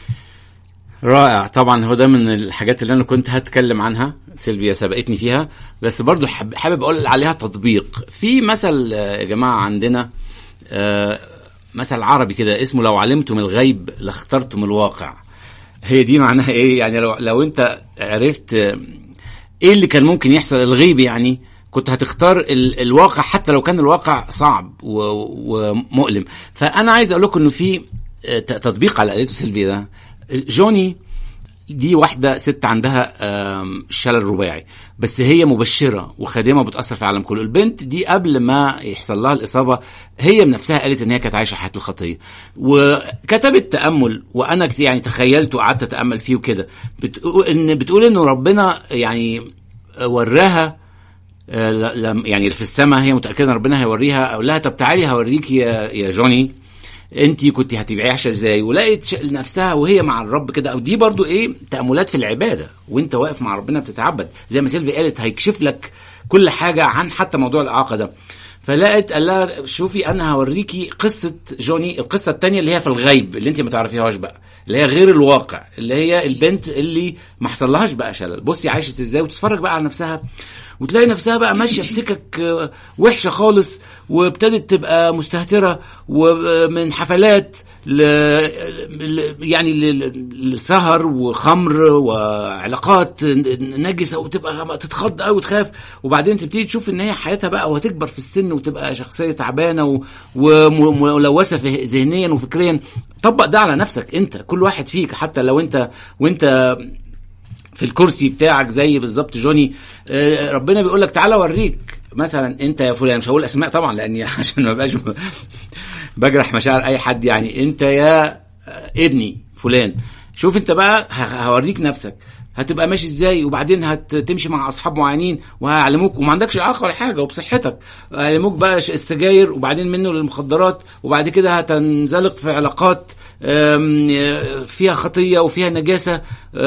رائع طبعا هو ده من الحاجات اللي انا كنت هتكلم عنها سيلفيا سبقتني فيها بس برضو حابب اقول عليها تطبيق في مثل يا جماعه عندنا مثل عربي كده اسمه لو علمتم الغيب لاخترتم الواقع هي دي معناها ايه يعني لو لو انت عرفت ايه اللي كان ممكن يحصل الغيب يعني كنت هتختار ال الواقع حتى لو كان الواقع صعب ومؤلم فانا عايز اقول لكم انه في تطبيق على قالته سيلفيا ده جوني دي واحدة ست عندها شلل رباعي بس هي مبشرة وخادمة بتأثر في العالم كله البنت دي قبل ما يحصل لها الإصابة هي من نفسها قالت إن هي كانت عايشة حياة الخطية وكتبت تأمل وأنا يعني تخيلت وقعدت أتأمل فيه وكده بتقول إن بتقول إنه ربنا يعني وراها يعني في السماء هي متأكدة إن ربنا هيوريها أقول لها طب تعالي هوريك يا يا جوني انت كنت هتبقي عايشه ازاي ولقيت نفسها وهي مع الرب كده او دي برضو ايه تاملات في العباده وانت واقف مع ربنا بتتعبد زي ما سيلفي قالت هيكشف لك كل حاجه عن حتى موضوع الاعاقه ده فلقت قال لها شوفي انا هوريكي قصه جوني القصه الثانيه اللي هي في الغيب اللي انت ما تعرفيهاش بقى اللي هي غير الواقع اللي هي البنت اللي ما حصلهاش بقى شلل بصي عاشت ازاي وتتفرج بقى على نفسها وتلاقي نفسها بقى ماشيه في سكك وحشه خالص وابتدت تبقى مستهتره ومن حفلات ل... يعني لسهر وخمر وعلاقات نجسه وتبقى تتخض قوي وتخاف وبعدين تبتدي تشوف ان هي حياتها بقى وهتكبر في السن وتبقى شخصيه تعبانه وملوثه ذهنيا وفكريا طبق ده على نفسك انت كل واحد فيك حتى لو انت وانت في الكرسي بتاعك زي بالظبط جوني ربنا بيقول لك تعالى اوريك مثلا انت يا فلان مش هقول اسماء طبعا لاني عشان ما بقاش بجرح مشاعر اي حد يعني انت يا ابني فلان شوف انت بقى هوريك نفسك هتبقى ماشي ازاي وبعدين هتمشي مع اصحاب معينين وهيعلموك وما عندكش اعاقه ولا حاجه وبصحتك هيعلموك بقى السجاير وبعدين منه للمخدرات وبعد كده هتنزلق في علاقات فيها خطيه وفيها نجاسه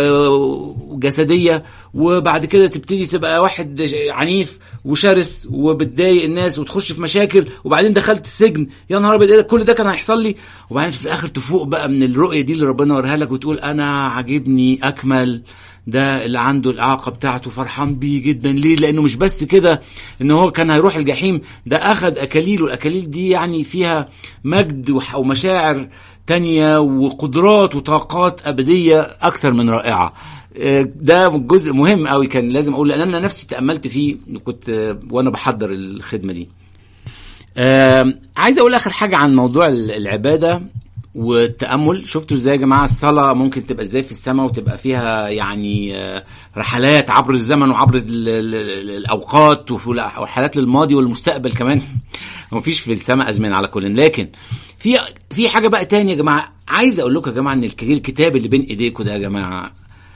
جسديه وبعد كده تبتدي تبقى واحد عنيف وشرس وبتضايق الناس وتخش في مشاكل وبعدين دخلت السجن يا نهار ابيض كل ده كان هيحصل لي وبعدين في الاخر تفوق بقى من الرؤيه دي اللي ربنا وريها لك وتقول انا عاجبني اكمل ده اللي عنده الاعاقه بتاعته فرحان بيه جدا ليه لانه مش بس كده ان هو كان هيروح الجحيم ده اخذ اكاليل والاكاليل دي يعني فيها مجد ومشاعر تانية وقدرات وطاقات أبدية أكثر من رائعة ده جزء مهم قوي كان لازم أقول لأن أنا نفسي تأملت فيه كنت وأنا بحضر الخدمة دي عايز أقول آخر حاجة عن موضوع العبادة والتامل شفتوا ازاي يا جماعه الصلاه ممكن تبقى ازاي في السماء وتبقى فيها يعني آه، رحلات عبر الزمن وعبر ال- ال- ال- الاوقات وفي- ورحلات للماضي والمستقبل كمان مفيش في السماء ازمان على كل لكن في في حاجه بقى تانية يا جماعه عايز اقول لكم يا جماعه ان الك- الكتاب اللي بين ايديكم ده يا جماعه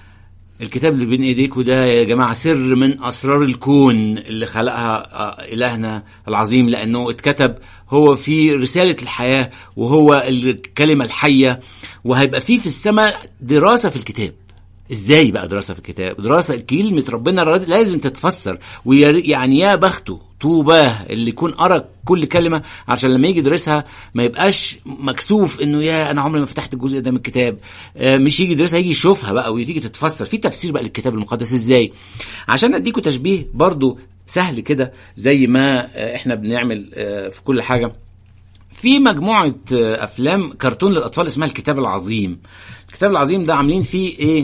الكتاب اللي بين ايديكم ده يا جماعه سر من اسرار الكون اللي خلقها آه، الهنا العظيم لانه اتكتب هو في رساله الحياه وهو الكلمه الحيه وهيبقى فيه في السماء دراسه في الكتاب ازاي بقى دراسه في الكتاب دراسه كلمه ربنا را- لازم تتفسر ويعني يا بخته طوباه اللي يكون قرا كل كلمه عشان لما يجي يدرسها ما يبقاش مكسوف انه يا انا عمري ما فتحت الجزء ده من الكتاب آه، مش يجي يدرسها يجي يشوفها بقى وتيجي تتفسر في تفسير بقى للكتاب المقدس ازاي عشان اديكم تشبيه برضو سهل كده زي ما آه، احنا بنعمل آه، في كل حاجه في مجموعة آه، أفلام كرتون للأطفال اسمها الكتاب العظيم الكتاب العظيم ده عاملين فيه إيه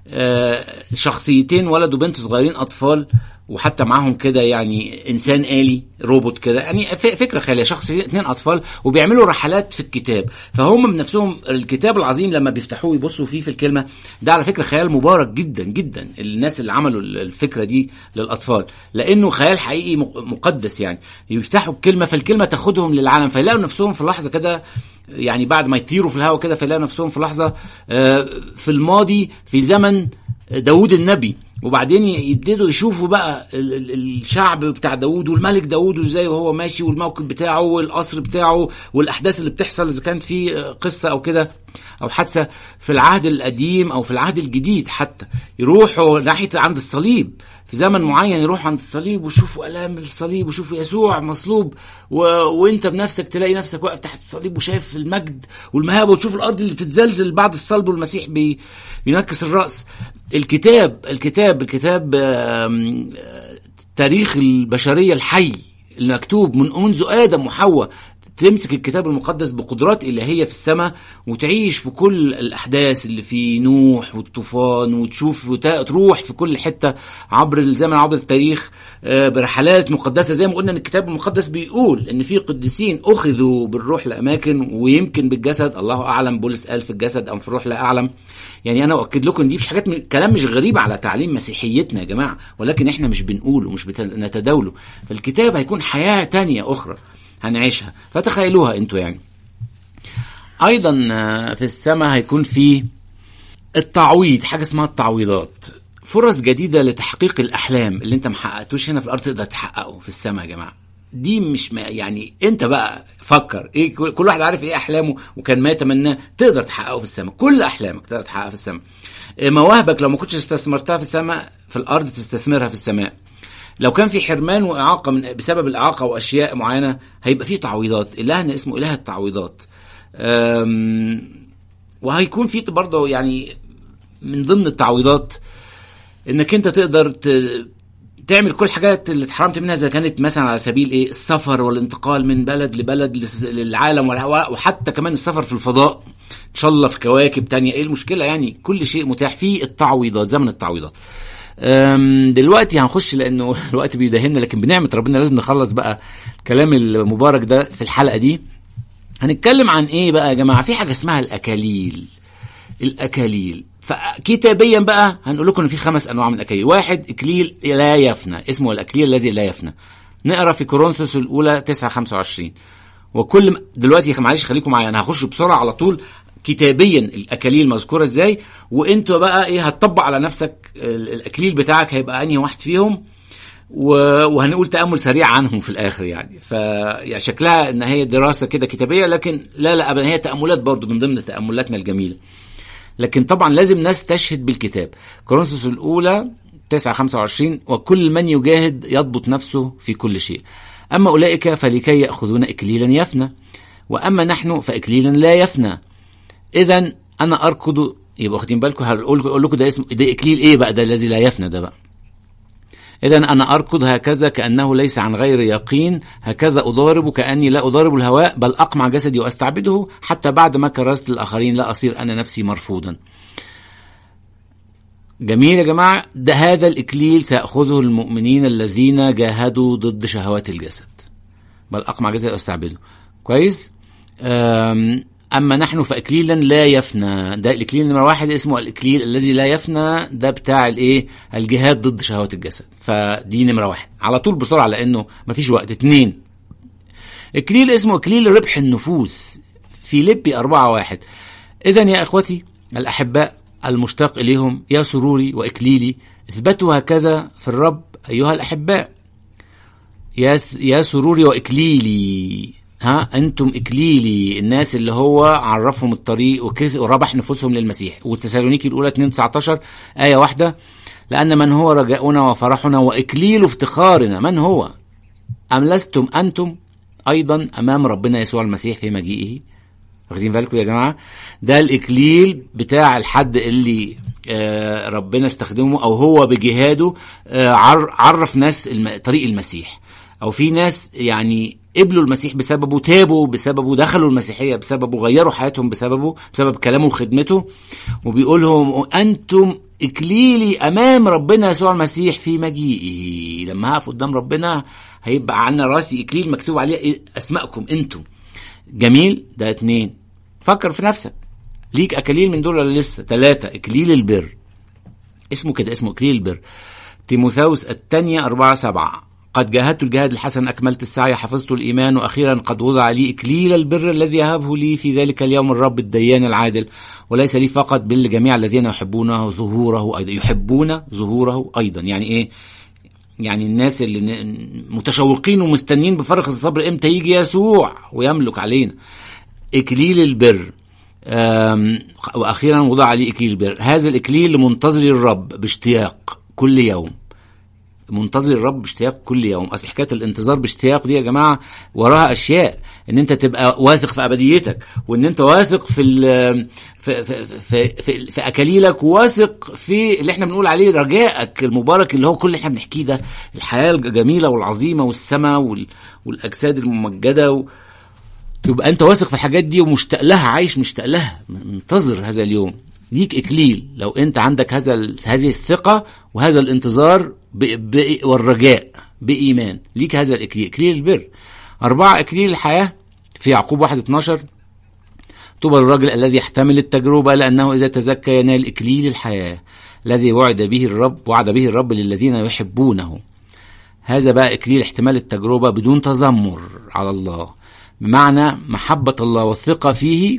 آه شخصيتين ولد وبنت صغيرين أطفال وحتى معاهم كده يعني انسان آلي روبوت كده يعني ف- فكره خياليه شخص اثنين اطفال وبيعملوا رحلات في الكتاب فهم من نفسهم الكتاب العظيم لما بيفتحوه يبصوا فيه في الكلمه ده على فكره خيال مبارك جدا جدا الناس اللي عملوا الفكره دي للاطفال لانه خيال حقيقي مق- مقدس يعني يفتحوا الكلمه فالكلمه تاخدهم للعالم فيلاقوا نفسهم في لحظه كده يعني بعد ما يطيروا في الهواء كده فيلاقوا نفسهم في لحظه آه، في الماضي في زمن داود النبي وبعدين يبتدوا يشوفوا بقى ال- ال- الشعب بتاع داود والملك داود ازاي وهو ماشي والموكب بتاعه والقصر بتاعه والاحداث اللي بتحصل اذا كانت في قصه او كده او حادثه في العهد القديم او في العهد الجديد حتى يروحوا ناحيه عند الصليب في زمن معين يروحوا عند الصليب ويشوفوا الام الصليب ويشوفوا يسوع مصلوب و... وانت بنفسك تلاقي نفسك واقف تحت الصليب وشايف المجد والمهابه وتشوف الارض اللي بتتزلزل بعد الصلب والمسيح بي... بينكس الراس الكتاب الكتاب الكتاب آم، آه، تاريخ البشريه الحي المكتوب من منذ ادم وحواء تمسك الكتاب المقدس بقدرات إلهية في السماء وتعيش في كل الأحداث اللي في نوح والطوفان وتشوف وت- تروح في كل حتة عبر الزمن عبر التاريخ آه، برحلات مقدسة زي ما قلنا إن الكتاب المقدس بيقول إن في قديسين أخذوا بالروح لأماكن ويمكن بالجسد الله أعلم بولس قال في الجسد أم في الروح لا أعلم يعني أنا أؤكد لكم إن دي مش حاجات من كلام مش غريب على تعليم مسيحيتنا يا جماعة ولكن إحنا مش بنقوله مش بنتداوله فالكتاب هيكون حياة تانية أخرى هنعيشها فتخيلوها انتوا يعني ايضا آه، في السماء هيكون في التعويض حاجه اسمها التعويضات فرص جديده لتحقيق الاحلام اللي انت محققتوش هنا في الارض تقدر تحققه في السماء يا جماعه دي مش ما يعني انت بقى فكر ايه كل كل واحد عارف ايه احلامه وكان ما يتمناه تقدر تحققه في السماء كل احلامك تقدر تحققها في السماء إيه مواهبك لو ما كنتش استثمرتها في السماء في الارض تستثمرها في السماء لو كان في حرمان واعاقه من بسبب الاعاقه واشياء معينه هيبقى في تعويضات الهنا اسمه اله التعويضات أم، وهيكون في برضه يعني من ضمن التعويضات انك انت تقدر ت- تعمل كل الحاجات اللي اتحرمت منها اذا كانت مثلا على سبيل ايه السفر والانتقال من بلد لبلد لس- للعالم والهواء وحتى كمان السفر في الفضاء ان شاء الله في كواكب تانية ايه المشكله يعني كل شيء متاح في التعويضات زمن التعويضات أم، دلوقتي هنخش لانه الوقت بيدهمنا لكن بنعمه ربنا لازم نخلص بقى الكلام المبارك ده في الحلقه دي هنتكلم عن ايه بقى يا جماعه في حاجه اسمها الاكاليل الاكاليل فكتابيا بقى هنقول لكم ان في خمس انواع من الاكاليل واحد اكليل لا يفنى اسمه الاكليل الذي لا يفنى نقرا في كورنثوس الاولى 9 25 وكل م- دلوقتي معلش خليكم معايا انا هخش بسرعه على طول كتابيا الاكاليل مذكوره ازاي وانت بقى ايه هتطبق على نفسك ال- الاكليل بتاعك هيبقى انهي واحد فيهم و- وهنقول تامل سريع عنهم في الاخر يعني ف يعني شكلها ان هي دراسه كده كتابيه لكن لا لا ابدا هي تاملات برضو من ضمن تاملاتنا الجميله لكن طبعا لازم ناس تشهد بالكتاب كورنثوس الاولى 9 25 وكل من يجاهد يضبط نفسه في كل شيء اما اولئك فلكي ياخذون اكليلا يفنى واما نحن فاكليلا لا يفنى اذا انا اركض يبقى واخدين بالكم هقول أقول لكم ده اسمه ده اكليل ايه بقى ده الذي لا يفنى ده بقى إذا أنا أركض هكذا كأنه ليس عن غير يقين هكذا أضارب كأني لا أضارب الهواء بل أقمع جسدي وأستعبده حتى بعد ما كرست الآخرين لا أصير أنا نفسي مرفوضا جميل يا جماعة ده هذا الإكليل سيأخذه المؤمنين الذين جاهدوا ضد شهوات الجسد بل أقمع جسدي وأستعبده كويس أم، أما نحن فإكليلا لا يفنى ده الإكليل نمرة واحد اسمه الإكليل الذي لا يفنى ده بتاع الإيه الجهاد ضد شهوات الجسد فدي نمرة واحد على طول بسرعة لأنه مفيش وقت اتنين إكليل اسمه إكليل ربح النفوس في لبي أربعة واحد إذا يا إخوتي الأحباء المشتاق إليهم يا سروري وإكليلي اثبتوا هكذا في الرب أيها الأحباء يا يا سروري وإكليلي ها أنتم إكليلي الناس اللي هو عرفهم الطريق وكس وربح نفوسهم للمسيح والتسالونيكي الأولى 2 19 آية واحدة لأن من هو رجاؤنا وفرحنا وإكليل افتخارنا من هو أم لستم أنتم أيضا أمام ربنا يسوع المسيح في مجيئه واخدين بالكم يا جماعه ده الاكليل بتاع الحد اللي آه ربنا استخدمه او هو بجهاده آه عرف ناس الم... طريق المسيح او في ناس يعني قبلوا المسيح بسببه تابوا بسببه دخلوا المسيحيه بسببه غيروا حياتهم بسببه بسبب كلامه وخدمته وبيقول لهم انتم اكليلي امام ربنا يسوع المسيح في مجيئه لما هقف قدام ربنا هيبقى عنا راسي اكليل مكتوب عليه اسمائكم انتم جميل ده اتنين فكر في نفسك ليك اكاليل من دول ولا لسه ثلاثة اكليل البر اسمه كده اسمه اكليل البر تيموثاوس الثانية أربعة سبعة قد جاهدت الجهاد الحسن أكملت السعي حفظت الإيمان وأخيرا قد وضع لي إكليل البر الذي يهبه لي في ذلك اليوم الرب الديان العادل وليس لي فقط بل لجميع الذين يحبونه ظهوره أيضا يحبون ظهوره أيضا يعني إيه يعني الناس اللي متشوقين ومستنين بفارغ الصبر امتى يجي يسوع ويملك علينا اكليل البر واخيرا وضع عليه اكليل البر هذا الاكليل لمنتظر الرب باشتياق كل يوم منتظر الرب باشتياق كل يوم اصل حكايه الانتظار باشتياق دي يا جماعه وراها اشياء ان انت تبقى واثق في ابديتك وان انت واثق في في في في, في, في اكاليلك واثق في اللي احنا بنقول عليه رجائك المبارك اللي هو كل اللي احنا بنحكيه ده الحياه الجميله والعظيمه والسماء وال والاجساد الممجده و... تبقى انت واثق في الحاجات دي ومشتاق لها عايش مشتاق لها منتظر هذا اليوم ليك اكليل لو انت عندك هذا هذه الثقه وهذا الانتظار ب... ب... والرجاء بايمان ليك هذا الاكليل اكليل البر أربعة إكليل الحياة في يعقوب 1 12 طوبى للرجل الذي يحتمل التجربة لأنه إذا تزكى ينال إكليل الحياة الذي وعد به الرب وعد به الرب للذين يحبونه هذا بقى إكليل احتمال التجربة بدون تذمر على الله بمعنى محبة الله والثقة فيه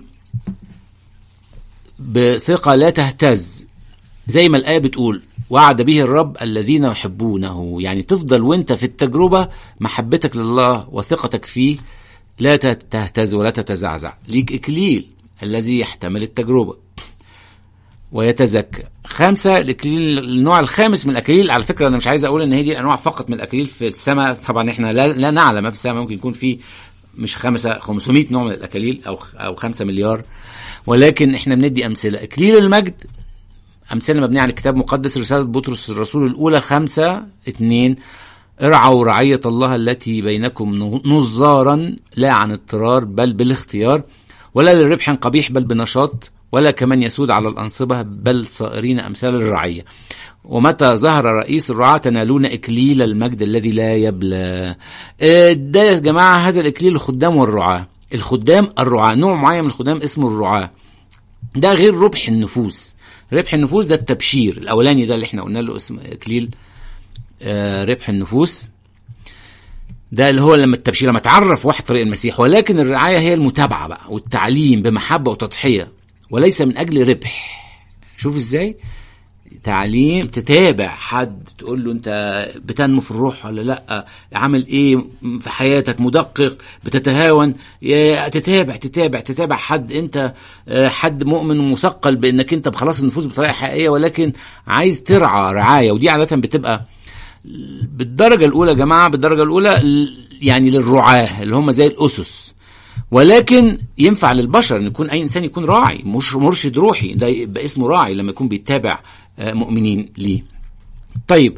بثقة لا تهتز زي ما الآية بتقول وعد به الرب الذين يحبونه يعني تفضل وانت في التجربة محبتك لله وثقتك فيه لا تهتز ولا تتزعزع ليك إكليل الذي يحتمل التجربة ويتزكى خمسة الإكليل النوع الخامس من الأكاليل على فكرة أنا مش عايز أقول إن هي دي الأنواع فقط من الأكاليل في السماء طبعا إحنا لا, لا نعلم في السماء ممكن يكون في مش خمسة 500 نوع من الأكاليل أو أو 5 مليار ولكن إحنا بندي أمثلة إكليل المجد أمثلة مبنية على الكتاب المقدس رسالة بطرس الرسول الأولى خمسة اتنين ارعوا رعية الله التي بينكم نظارا لا عن اضطرار بل بالاختيار ولا لربح قبيح بل بنشاط ولا كمن يسود على الأنصبة بل صائرين أمثال الرعية ومتى ظهر رئيس الرعاة تنالون إكليل المجد الذي لا يبلى ده يا جماعة هذا الإكليل الخدام والرعاة الخدام الرعاة نوع معين من الخدام اسمه الرعاة ده غير ربح النفوس ربح النفوس ده التبشير الاولاني ده اللي احنا قلنا له اسم اكليل آه ربح النفوس ده اللي هو لما التبشير لما تعرف واحد طريق المسيح ولكن الرعايه هي المتابعه بقى والتعليم بمحبه وتضحيه وليس من اجل ربح شوف ازاي تعليم تتابع حد تقول له انت بتنمو في الروح ولا لا عامل ايه في حياتك مدقق بتتهاون تتابع تتابع تتابع حد انت حد مؤمن ومثقل بانك انت بخلاص النفوس بطريقه حقيقيه ولكن عايز ترعى رعايه ودي عاده بتبقى بالدرجه الاولى يا جماعه بالدرجه الاولى يعني للرعاه اللي هم زي الاسس ولكن ينفع للبشر ان يكون اي انسان يكون راعي مش مرشد روحي ده يبقى اسمه راعي لما يكون بيتابع مؤمنين ليه طيب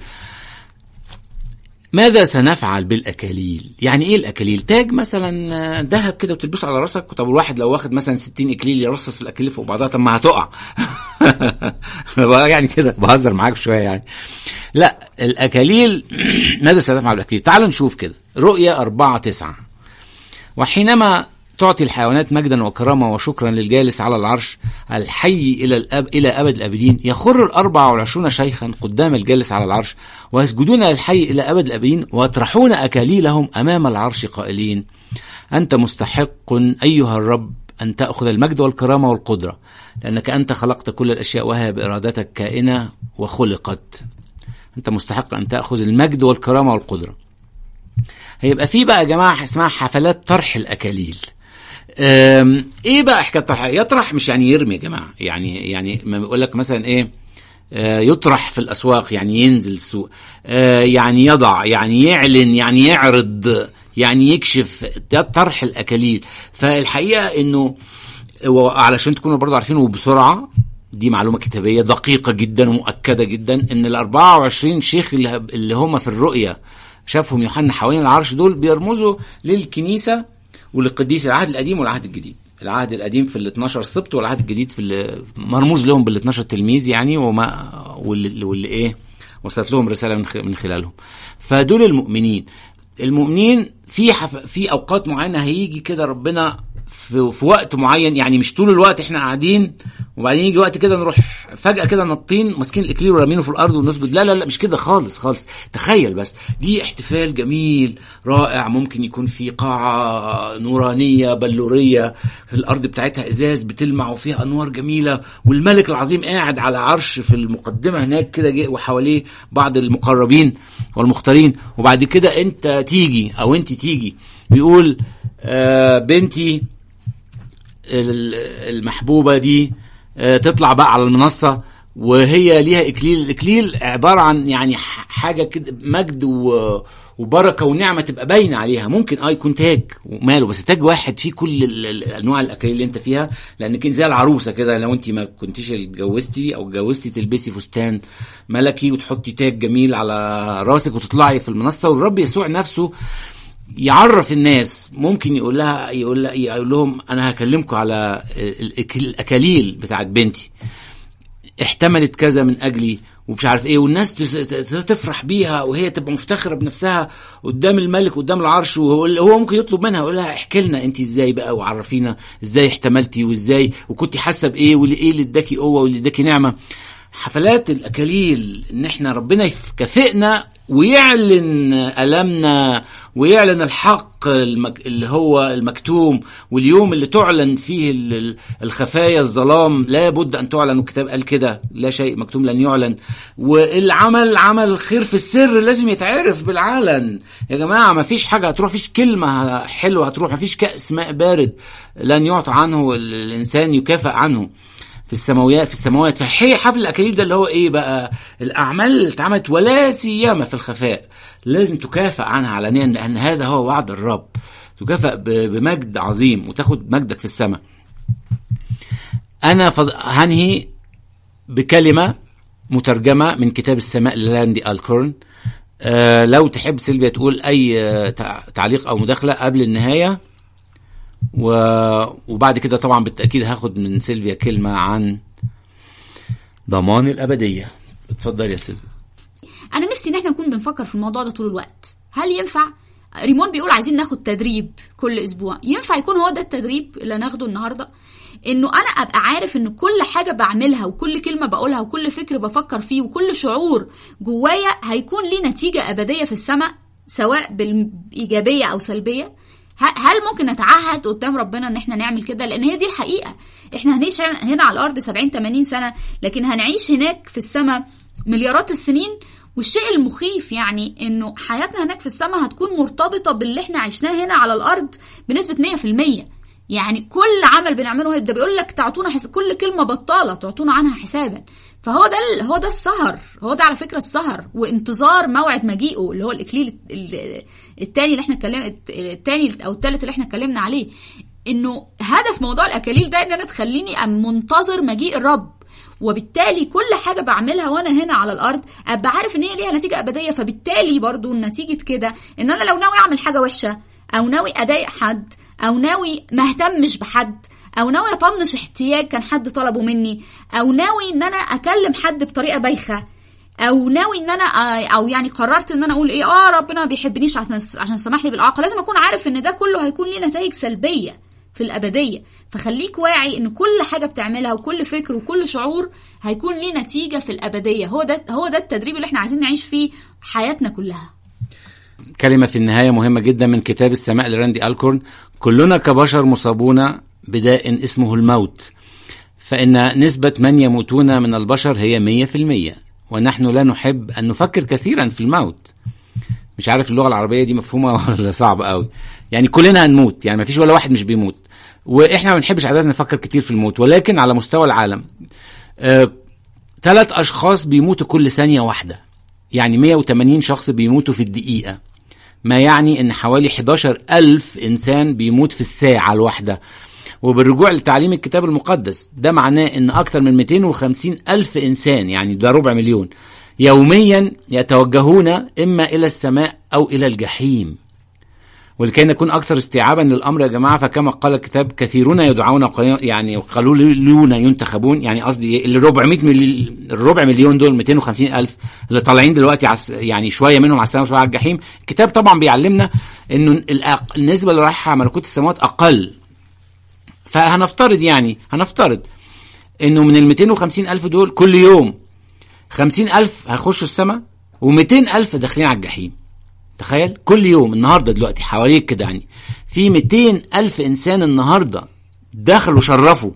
ماذا سنفعل بالاكاليل يعني ايه الاكاليل تاج مثلا ذهب كده وتلبسه على راسك طب الواحد لو واخد مثلا 60 اكليل يرصص الاكاليل فوق بعضها طب ما هتقع يعني كده بهزر معاك شويه يعني لا الاكاليل ماذا سنفعل بالاكاليل تعالوا نشوف كده رؤيا 4 9 وحينما تعطي الحيوانات مجدا وكرامة وشكرا للجالس على العرش الحي إلى الأب إلى أبد الآبدين يخر الأربع والعشرون شيخا قدام الجالس على العرش ويسجدون للحي إلى أبد الآبدين ويطرحون أكاليلهم أمام العرش قائلين أنت مستحق أيها الرب أن تأخذ المجد والكرامة والقدرة لأنك أنت خلقت كل الأشياء وهي بإرادتك كائنة وخلقت أنت مستحق أن تأخذ المجد والكرامة والقدرة هيبقى في بقى يا جماعة اسمها حفلات طرح الأكاليل أم، ايه بقى حكايه طرح يطرح مش يعني يرمي يا جماعه يعني يعني ما بيقول لك مثلا ايه آه، يطرح في الاسواق يعني ينزل السوق آه، يعني يضع يعني يعلن يعني يعرض يعني يكشف ده طرح الاكاليل فالحقيقه انه وعلشان تكونوا برضو عارفين وبسرعه دي معلومه كتابيه دقيقه جدا ومؤكده جدا ان ال 24 شيخ اللي اللي هم في الرؤيه شافهم يوحنا حوالين العرش دول بيرمزوا للكنيسه وللقديس العهد القديم والعهد الجديد العهد القديم في ال 12 سبط والعهد الجديد في ال- مرموز لهم بال 12 تلميذ يعني وما واللي, واللي ايه وصلت لهم رساله من خ- من خلالهم فدول المؤمنين المؤمنين في حف... في اوقات معينه هيجي كده ربنا في... في وقت معين يعني مش طول الوقت احنا قاعدين وبعدين يجي وقت كده نروح فجاه كده نطين ماسكين الاكليل ورامينه في الارض ونسجد لا لا لا مش كده خالص خالص تخيل بس دي احتفال جميل رائع ممكن يكون في قاعه نورانيه بلوريه الارض بتاعتها ازاز بتلمع وفيها انوار جميله والملك العظيم قاعد على عرش في المقدمه هناك كده جه- وحواليه بعض المقربين والمختارين وبعد كده انت تيجي او انت تيجي بيقول آه بنتي ال- المحبوبه دي آه، تطلع بقى على المنصه وهي ليها اكليل الاكليل عباره عن يعني ح- حاجه كده مجد و وبركه ونعمه تبقى باينه عليها ممكن اه يكون تاج وماله بس تاج واحد فيه كل ال- ال- انواع الاكاليل اللي انت فيها لانك انت زي العروسه كده لو انت ما كنتيش اتجوزتي او اتجوزتي تلبسي فستان ملكي وتحطي تاج جميل على راسك وتطلعي في المنصه والرب يسوع نفسه يعرف الناس ممكن يقول لها يقول, لها يقول لهم انا هكلمكم على الأك- الاكاليل بتاعت بنتي احتملت كذا من اجلي ومش عارف ايه والناس تس- تس- تفرح بيها وهي تبقى مفتخره بنفسها قدام الملك قدام العرش وهو هو ممكن يطلب منها يقول لها احكي لنا انت ازاي بقى وعرفينا ازاي احتملتي وازاي وكنت حاسه بايه واللي ايه اللي اداكي قوه واللي اداكي نعمه حفلات الاكاليل ان احنا ربنا يكافئنا ويعلن المنا ويعلن الحق المك... اللي هو المكتوم واليوم اللي تعلن فيه ال- ال- الخفايا الظلام لا بد ان تعلن والكتاب قال كده لا شيء مكتوم لن يعلن والعمل عمل الخير في السر لازم يتعرف بالعلن يا جماعه ما فيش حاجه هتروح فيش كلمه حلوه هتروح ما فيش كاس ماء بارد لن يعطى عنه ال- الانسان يكافئ عنه في السماويات في السماوات فهي حفل الاكاليل ده اللي هو ايه بقى الاعمال اللي اتعملت ولا سيما في الخفاء لازم تكافئ عنها علنيا لان هذا هو وعد الرب تكافئ ب- بمجد عظيم وتاخد مجدك في السماء انا فض... هنهي بكلمه مترجمه من كتاب السماء للاندي الكورن آه لو تحب سيلفيا تقول اي آه، تع- تعليق او مداخله قبل النهايه و... وبعد كده طبعا بالتاكيد هاخد من سيلفيا كلمه عن ضمان الابديه اتفضل يا سيلفيا انا نفسي ان احنا نكون بنفكر في الموضوع ده طول الوقت هل ينفع ريمون بيقول عايزين ناخد تدريب كل اسبوع ينفع يكون هو ده التدريب اللي هناخده النهارده انه انا ابقى عارف ان كل حاجه بعملها وكل كلمه بقولها وكل فكر بفكر فيه وكل شعور جوايا هيكون ليه نتيجه ابديه في السماء سواء بالايجابيه او سلبيه ه- هل ممكن نتعهد قدام ربنا ان احنا نعمل كده لان هي دي الحقيقه احنا هنعيش هنا على الارض 70 80 سنه لكن هنعيش هناك في السماء مليارات السنين والشيء المخيف يعني انه حياتنا هناك في السماء هتكون مرتبطه باللي احنا عشناه هنا على الارض بنسبه 100% يعني كل عمل بنعمله ده بيقول لك تعطونا حس... كل كلمه بطاله تعطونا عنها حسابا فهو ده ال... هو ده السهر هو ده على فكره السهر وانتظار موعد مجيئه اللي هو الاكليل ال- التاني اللي احنا اتكلمنا التاني او التالت اللي احنا اتكلمنا عليه انه هدف موضوع الاكاليل ده ان انا تخليني أم منتظر مجيء الرب وبالتالي كل حاجه بعملها وانا هنا على الارض ابقى عارف ان هي ليها نتيجه ابديه فبالتالي برضو نتيجه كده ان انا لو ناوي اعمل حاجه وحشه او ناوي اضايق حد او ناوي ما اهتمش بحد او ناوي اطنش احتياج كان حد طلبه مني او ناوي ان انا اكلم حد بطريقه بايخه او ناوي ان انا او يعني قررت ان انا اقول ايه اه ربنا ما بيحبنيش عشان عشان سمح لي بالاعاقه لازم اكون عارف ان ده كله هيكون ليه نتائج سلبيه في الابديه فخليك واعي ان كل حاجه بتعملها وكل فكر وكل شعور هيكون ليه نتيجه في الابديه هو ده هو ده التدريب اللي احنا عايزين نعيش فيه حياتنا كلها كلمة في النهاية مهمة جدا من كتاب السماء لراندي ألكورن كلنا كبشر مصابون بداء اسمه الموت فإن نسبة من يموتون من البشر هي مية في المية ونحن لا نحب أن نفكر كثيرا في الموت مش عارف اللغة العربية دي مفهومة ولا صعبة قوي يعني كلنا هنموت يعني ما فيش ولا واحد مش بيموت واحنا ما بنحبش عادة نفكر كتير في الموت ولكن على مستوى العالم ثلاث آه أشخاص بيموتوا كل ثانية واحدة يعني 180 شخص بيموتوا في الدقيقة ما يعني ان حوالي 11 ألف إنسان بيموت في الساعة الواحدة وبالرجوع لتعليم الكتاب المقدس ده معناه ان اكتر من 250 ألف إنسان يعني ده ربع مليون يوميا يتوجهون إما إلى السماء أو إلى الجحيم ولكي نكون أكثر استيعابا للأمر يا جماعة فكما قال الكتاب كثيرون يدعون يعني قليلون ينتخبون يعني قصدي ال 400 مليون الربع مليون دول 250 ألف اللي طالعين دلوقتي عس يعني شوية منهم على السماء وشوية على الجحيم الكتاب طبعا بيعلمنا إنه النسبة اللي رايحة ملكوت السماوات أقل فهنفترض يعني هنفترض إنه من ال 250 ألف دول كل يوم خمسين ألف هيخشوا السماء ومئتين ألف داخلين على الجحيم تخيل كل يوم النهاردة دلوقتي حواليك كده يعني في مئتين ألف إنسان النهاردة دخلوا شرفوا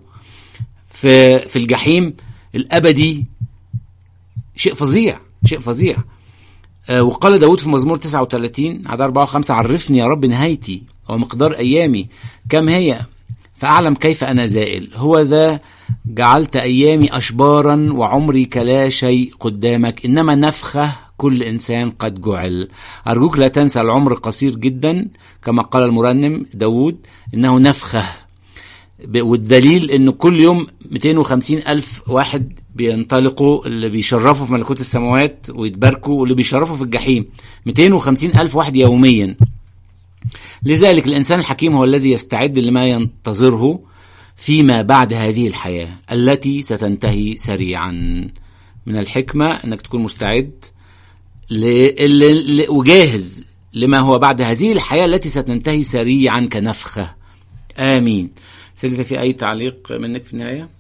في في الجحيم الأبدي شيء فظيع شيء فظيع آه وقال داود في مزمور 39 عدد 4 و5 عرفني يا رب نهايتي ومقدار أيامي كم هي فأعلم كيف أنا زائل هو ذا جعلت أيامي أشبارا وعمري كلا شيء قدامك إنما نفخة كل إنسان قد جعل أرجوك لا تنسى العمر قصير جدا كما قال المرنم داود إنه نفخة والدليل إنه كل يوم 250 ألف واحد بينطلقوا اللي بيشرفوا في ملكوت السماوات ويتباركوا واللي بيشرفوا في الجحيم 250 ألف واحد يوميا لذلك الإنسان الحكيم هو الذي يستعد لما ينتظره فيما بعد هذه الحياة التي ستنتهي سريعا من الحكمة أنك تكون مستعد ل... ل... ل... وجاهز لما هو بعد هذه الحياة التي ستنتهي سريعا كنفخة آمين سيدنا في أي تعليق منك في النهاية؟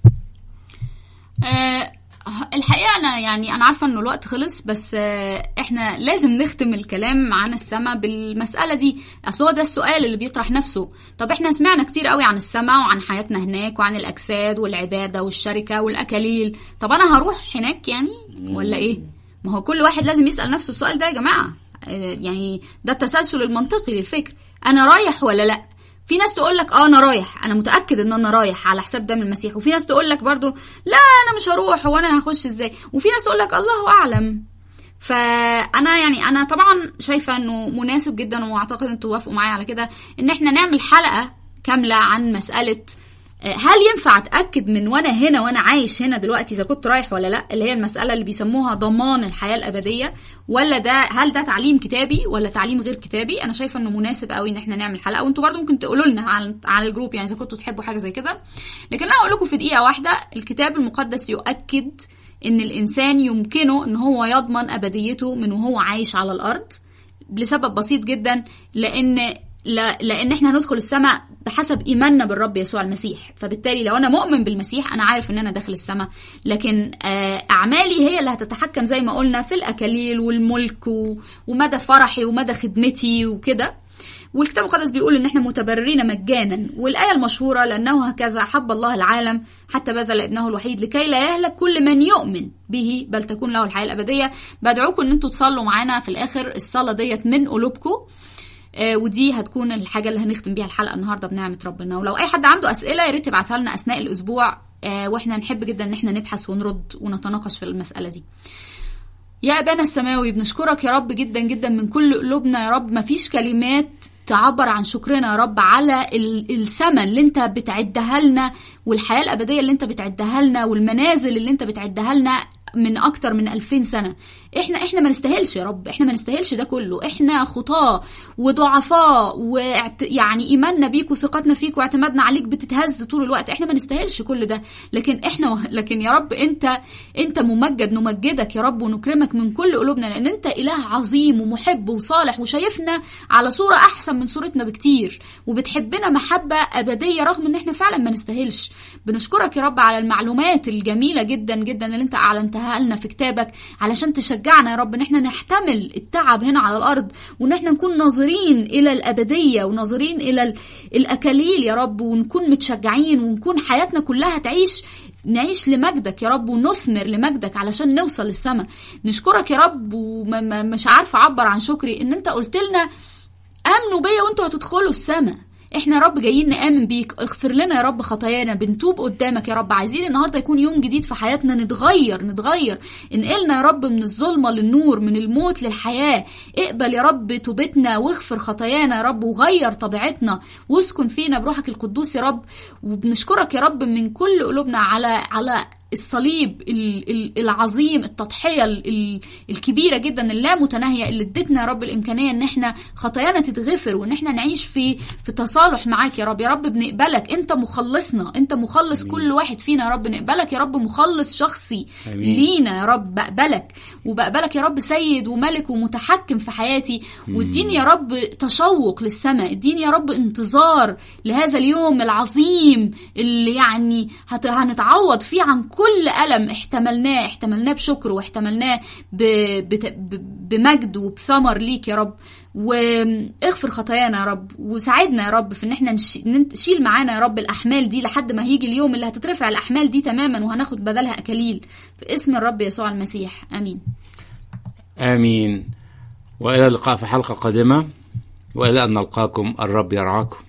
أه الحقيقه انا يعني انا عارفه انه الوقت خلص بس احنا لازم نختم الكلام عن السماء بالمساله دي اصل هو ده السؤال اللي بيطرح نفسه طب احنا سمعنا كتير قوي عن السماء وعن حياتنا هناك وعن الاجساد والعباده والشركه والاكاليل طب انا هروح هناك يعني ولا ايه ما هو كل واحد لازم يسال نفسه السؤال ده يا جماعه يعني ده التسلسل المنطقي للفكر انا رايح ولا لا في ناس تقول لك اه انا رايح انا متاكد ان انا رايح على حساب دم المسيح وفي ناس تقول لك برضو لا انا مش هروح هو انا هخش ازاي وفي ناس تقول لك الله اعلم فانا يعني انا طبعا شايفه انه مناسب جدا واعتقد انتوا توافقوا معايا على كده ان احنا نعمل حلقه كامله عن مساله هل ينفع اتاكد من وانا هنا وانا عايش هنا دلوقتي اذا كنت رايح ولا لا اللي هي المساله اللي بيسموها ضمان الحياه الابديه ولا ده هل ده تعليم كتابي ولا تعليم غير كتابي انا شايفه انه مناسب قوي ان احنا نعمل حلقه وانتوا برضو ممكن تقولوا لنا على على الجروب يعني اذا كنتوا تحبوا حاجه زي كده لكن انا هقول لكم في دقيقه واحده الكتاب المقدس يؤكد ان الانسان يمكنه ان هو يضمن ابديته من وهو عايش على الارض لسبب بسيط جدا لان لان احنا هندخل السماء بحسب ايماننا بالرب يسوع المسيح فبالتالي لو انا مؤمن بالمسيح انا عارف ان انا داخل السماء لكن اعمالي هي اللي هتتحكم زي ما قلنا في الاكاليل والملك ومدى فرحي ومدى خدمتي وكده والكتاب المقدس بيقول ان احنا متبررين مجانا والايه المشهوره لانه هكذا حب الله العالم حتى بذل ابنه الوحيد لكي لا يهلك كل من يؤمن به بل تكون له الحياه الابديه بدعوكم ان انتوا تصلوا معانا في الاخر الصلاه ديت من قلوبكم آه ودي هتكون الحاجه اللي هنختم بيها الحلقه النهارده بنعمه ربنا ولو اي حد عنده اسئله يا ريت يبعتها لنا اثناء الاسبوع آه واحنا نحب جدا ان احنا نبحث ونرد ونتناقش في المساله دي يا ابانا السماوي بنشكرك يا رب جدا جدا من كل قلوبنا يا رب مفيش كلمات تعبر عن شكرنا يا رب على السما اللي انت بتعدها لنا والحياه الابديه اللي انت بتعدها لنا والمنازل اللي انت بتعدها لنا من أكتر من ألفين سنة احنا احنا ما نستاهلش يا رب احنا ما نستاهلش ده كله احنا خطاه وضعفاء ويعني ايماننا بيك وثقتنا فيك واعتمادنا عليك بتتهز طول الوقت احنا ما نستاهلش كل ده لكن احنا لكن يا رب انت انت ممجد نمجدك يا رب ونكرمك من كل قلوبنا لان انت اله عظيم ومحب وصالح وشايفنا على صوره احسن من صورتنا بكتير وبتحبنا محبه ابديه رغم ان احنا فعلا ما نستاهلش بنشكرك يا رب على المعلومات الجميله جدا جدا اللي انت اعلنتها لنا في كتابك علشان تشجعنا يا رب ان احنا نحتمل التعب هنا على الارض وان احنا نكون ناظرين الى الابديه وناظرين الى ال- الاكاليل يا رب ونكون متشجعين ونكون حياتنا كلها تعيش نعيش لمجدك يا رب ونثمر لمجدك علشان نوصل للسماء نشكرك يا رب ومش عارفه اعبر عن شكري ان انت قلت لنا امنوا بيا وانتوا هتدخلوا السماء احنا يا رب جايين نآمن بيك اغفر لنا يا رب خطايانا بنتوب قدامك يا رب عايزين النهارده يكون يوم جديد في حياتنا نتغير نتغير انقلنا يا رب من الظلمه للنور من الموت للحياه اقبل يا رب توبتنا واغفر خطايانا يا رب وغير طبيعتنا واسكن فينا بروحك القدوس يا رب وبنشكرك يا رب من كل قلوبنا على على الصليب ال- ال- العظيم التضحيه ال- ال- الكبيره جدا اللامتناهيه اللي ادتنا يا رب الامكانيه ان احنا خطايانا تتغفر وان احنا نعيش في في تصالح معاك يا رب يا رب بنقبلك انت مخلصنا انت مخلص كل واحد فينا يا رب نقبلك يا رب مخلص شخصي آمين. لينا يا رب بقبلك وبقبلك يا رب سيد وملك ومتحكم في حياتي واديني يا رب تشوق للسماء اديني يا رب انتظار لهذا اليوم العظيم اللي يعني هت- هنتعوض فيه عن كل ألم احتملناه احتملناه بشكر واحتملناه ب- بت- ب- بمجد وبثمر ليك يا رب واغفر خطايانا يا رب وساعدنا يا رب في ان احنا نش- نشيل معانا يا رب الاحمال دي لحد ما هيجي اليوم اللي هتترفع الاحمال دي تماما وهناخد بدلها اكاليل في اسم الرب يسوع المسيح امين امين والى اللقاء في حلقه قادمه والى ان نلقاكم الرب يرعاكم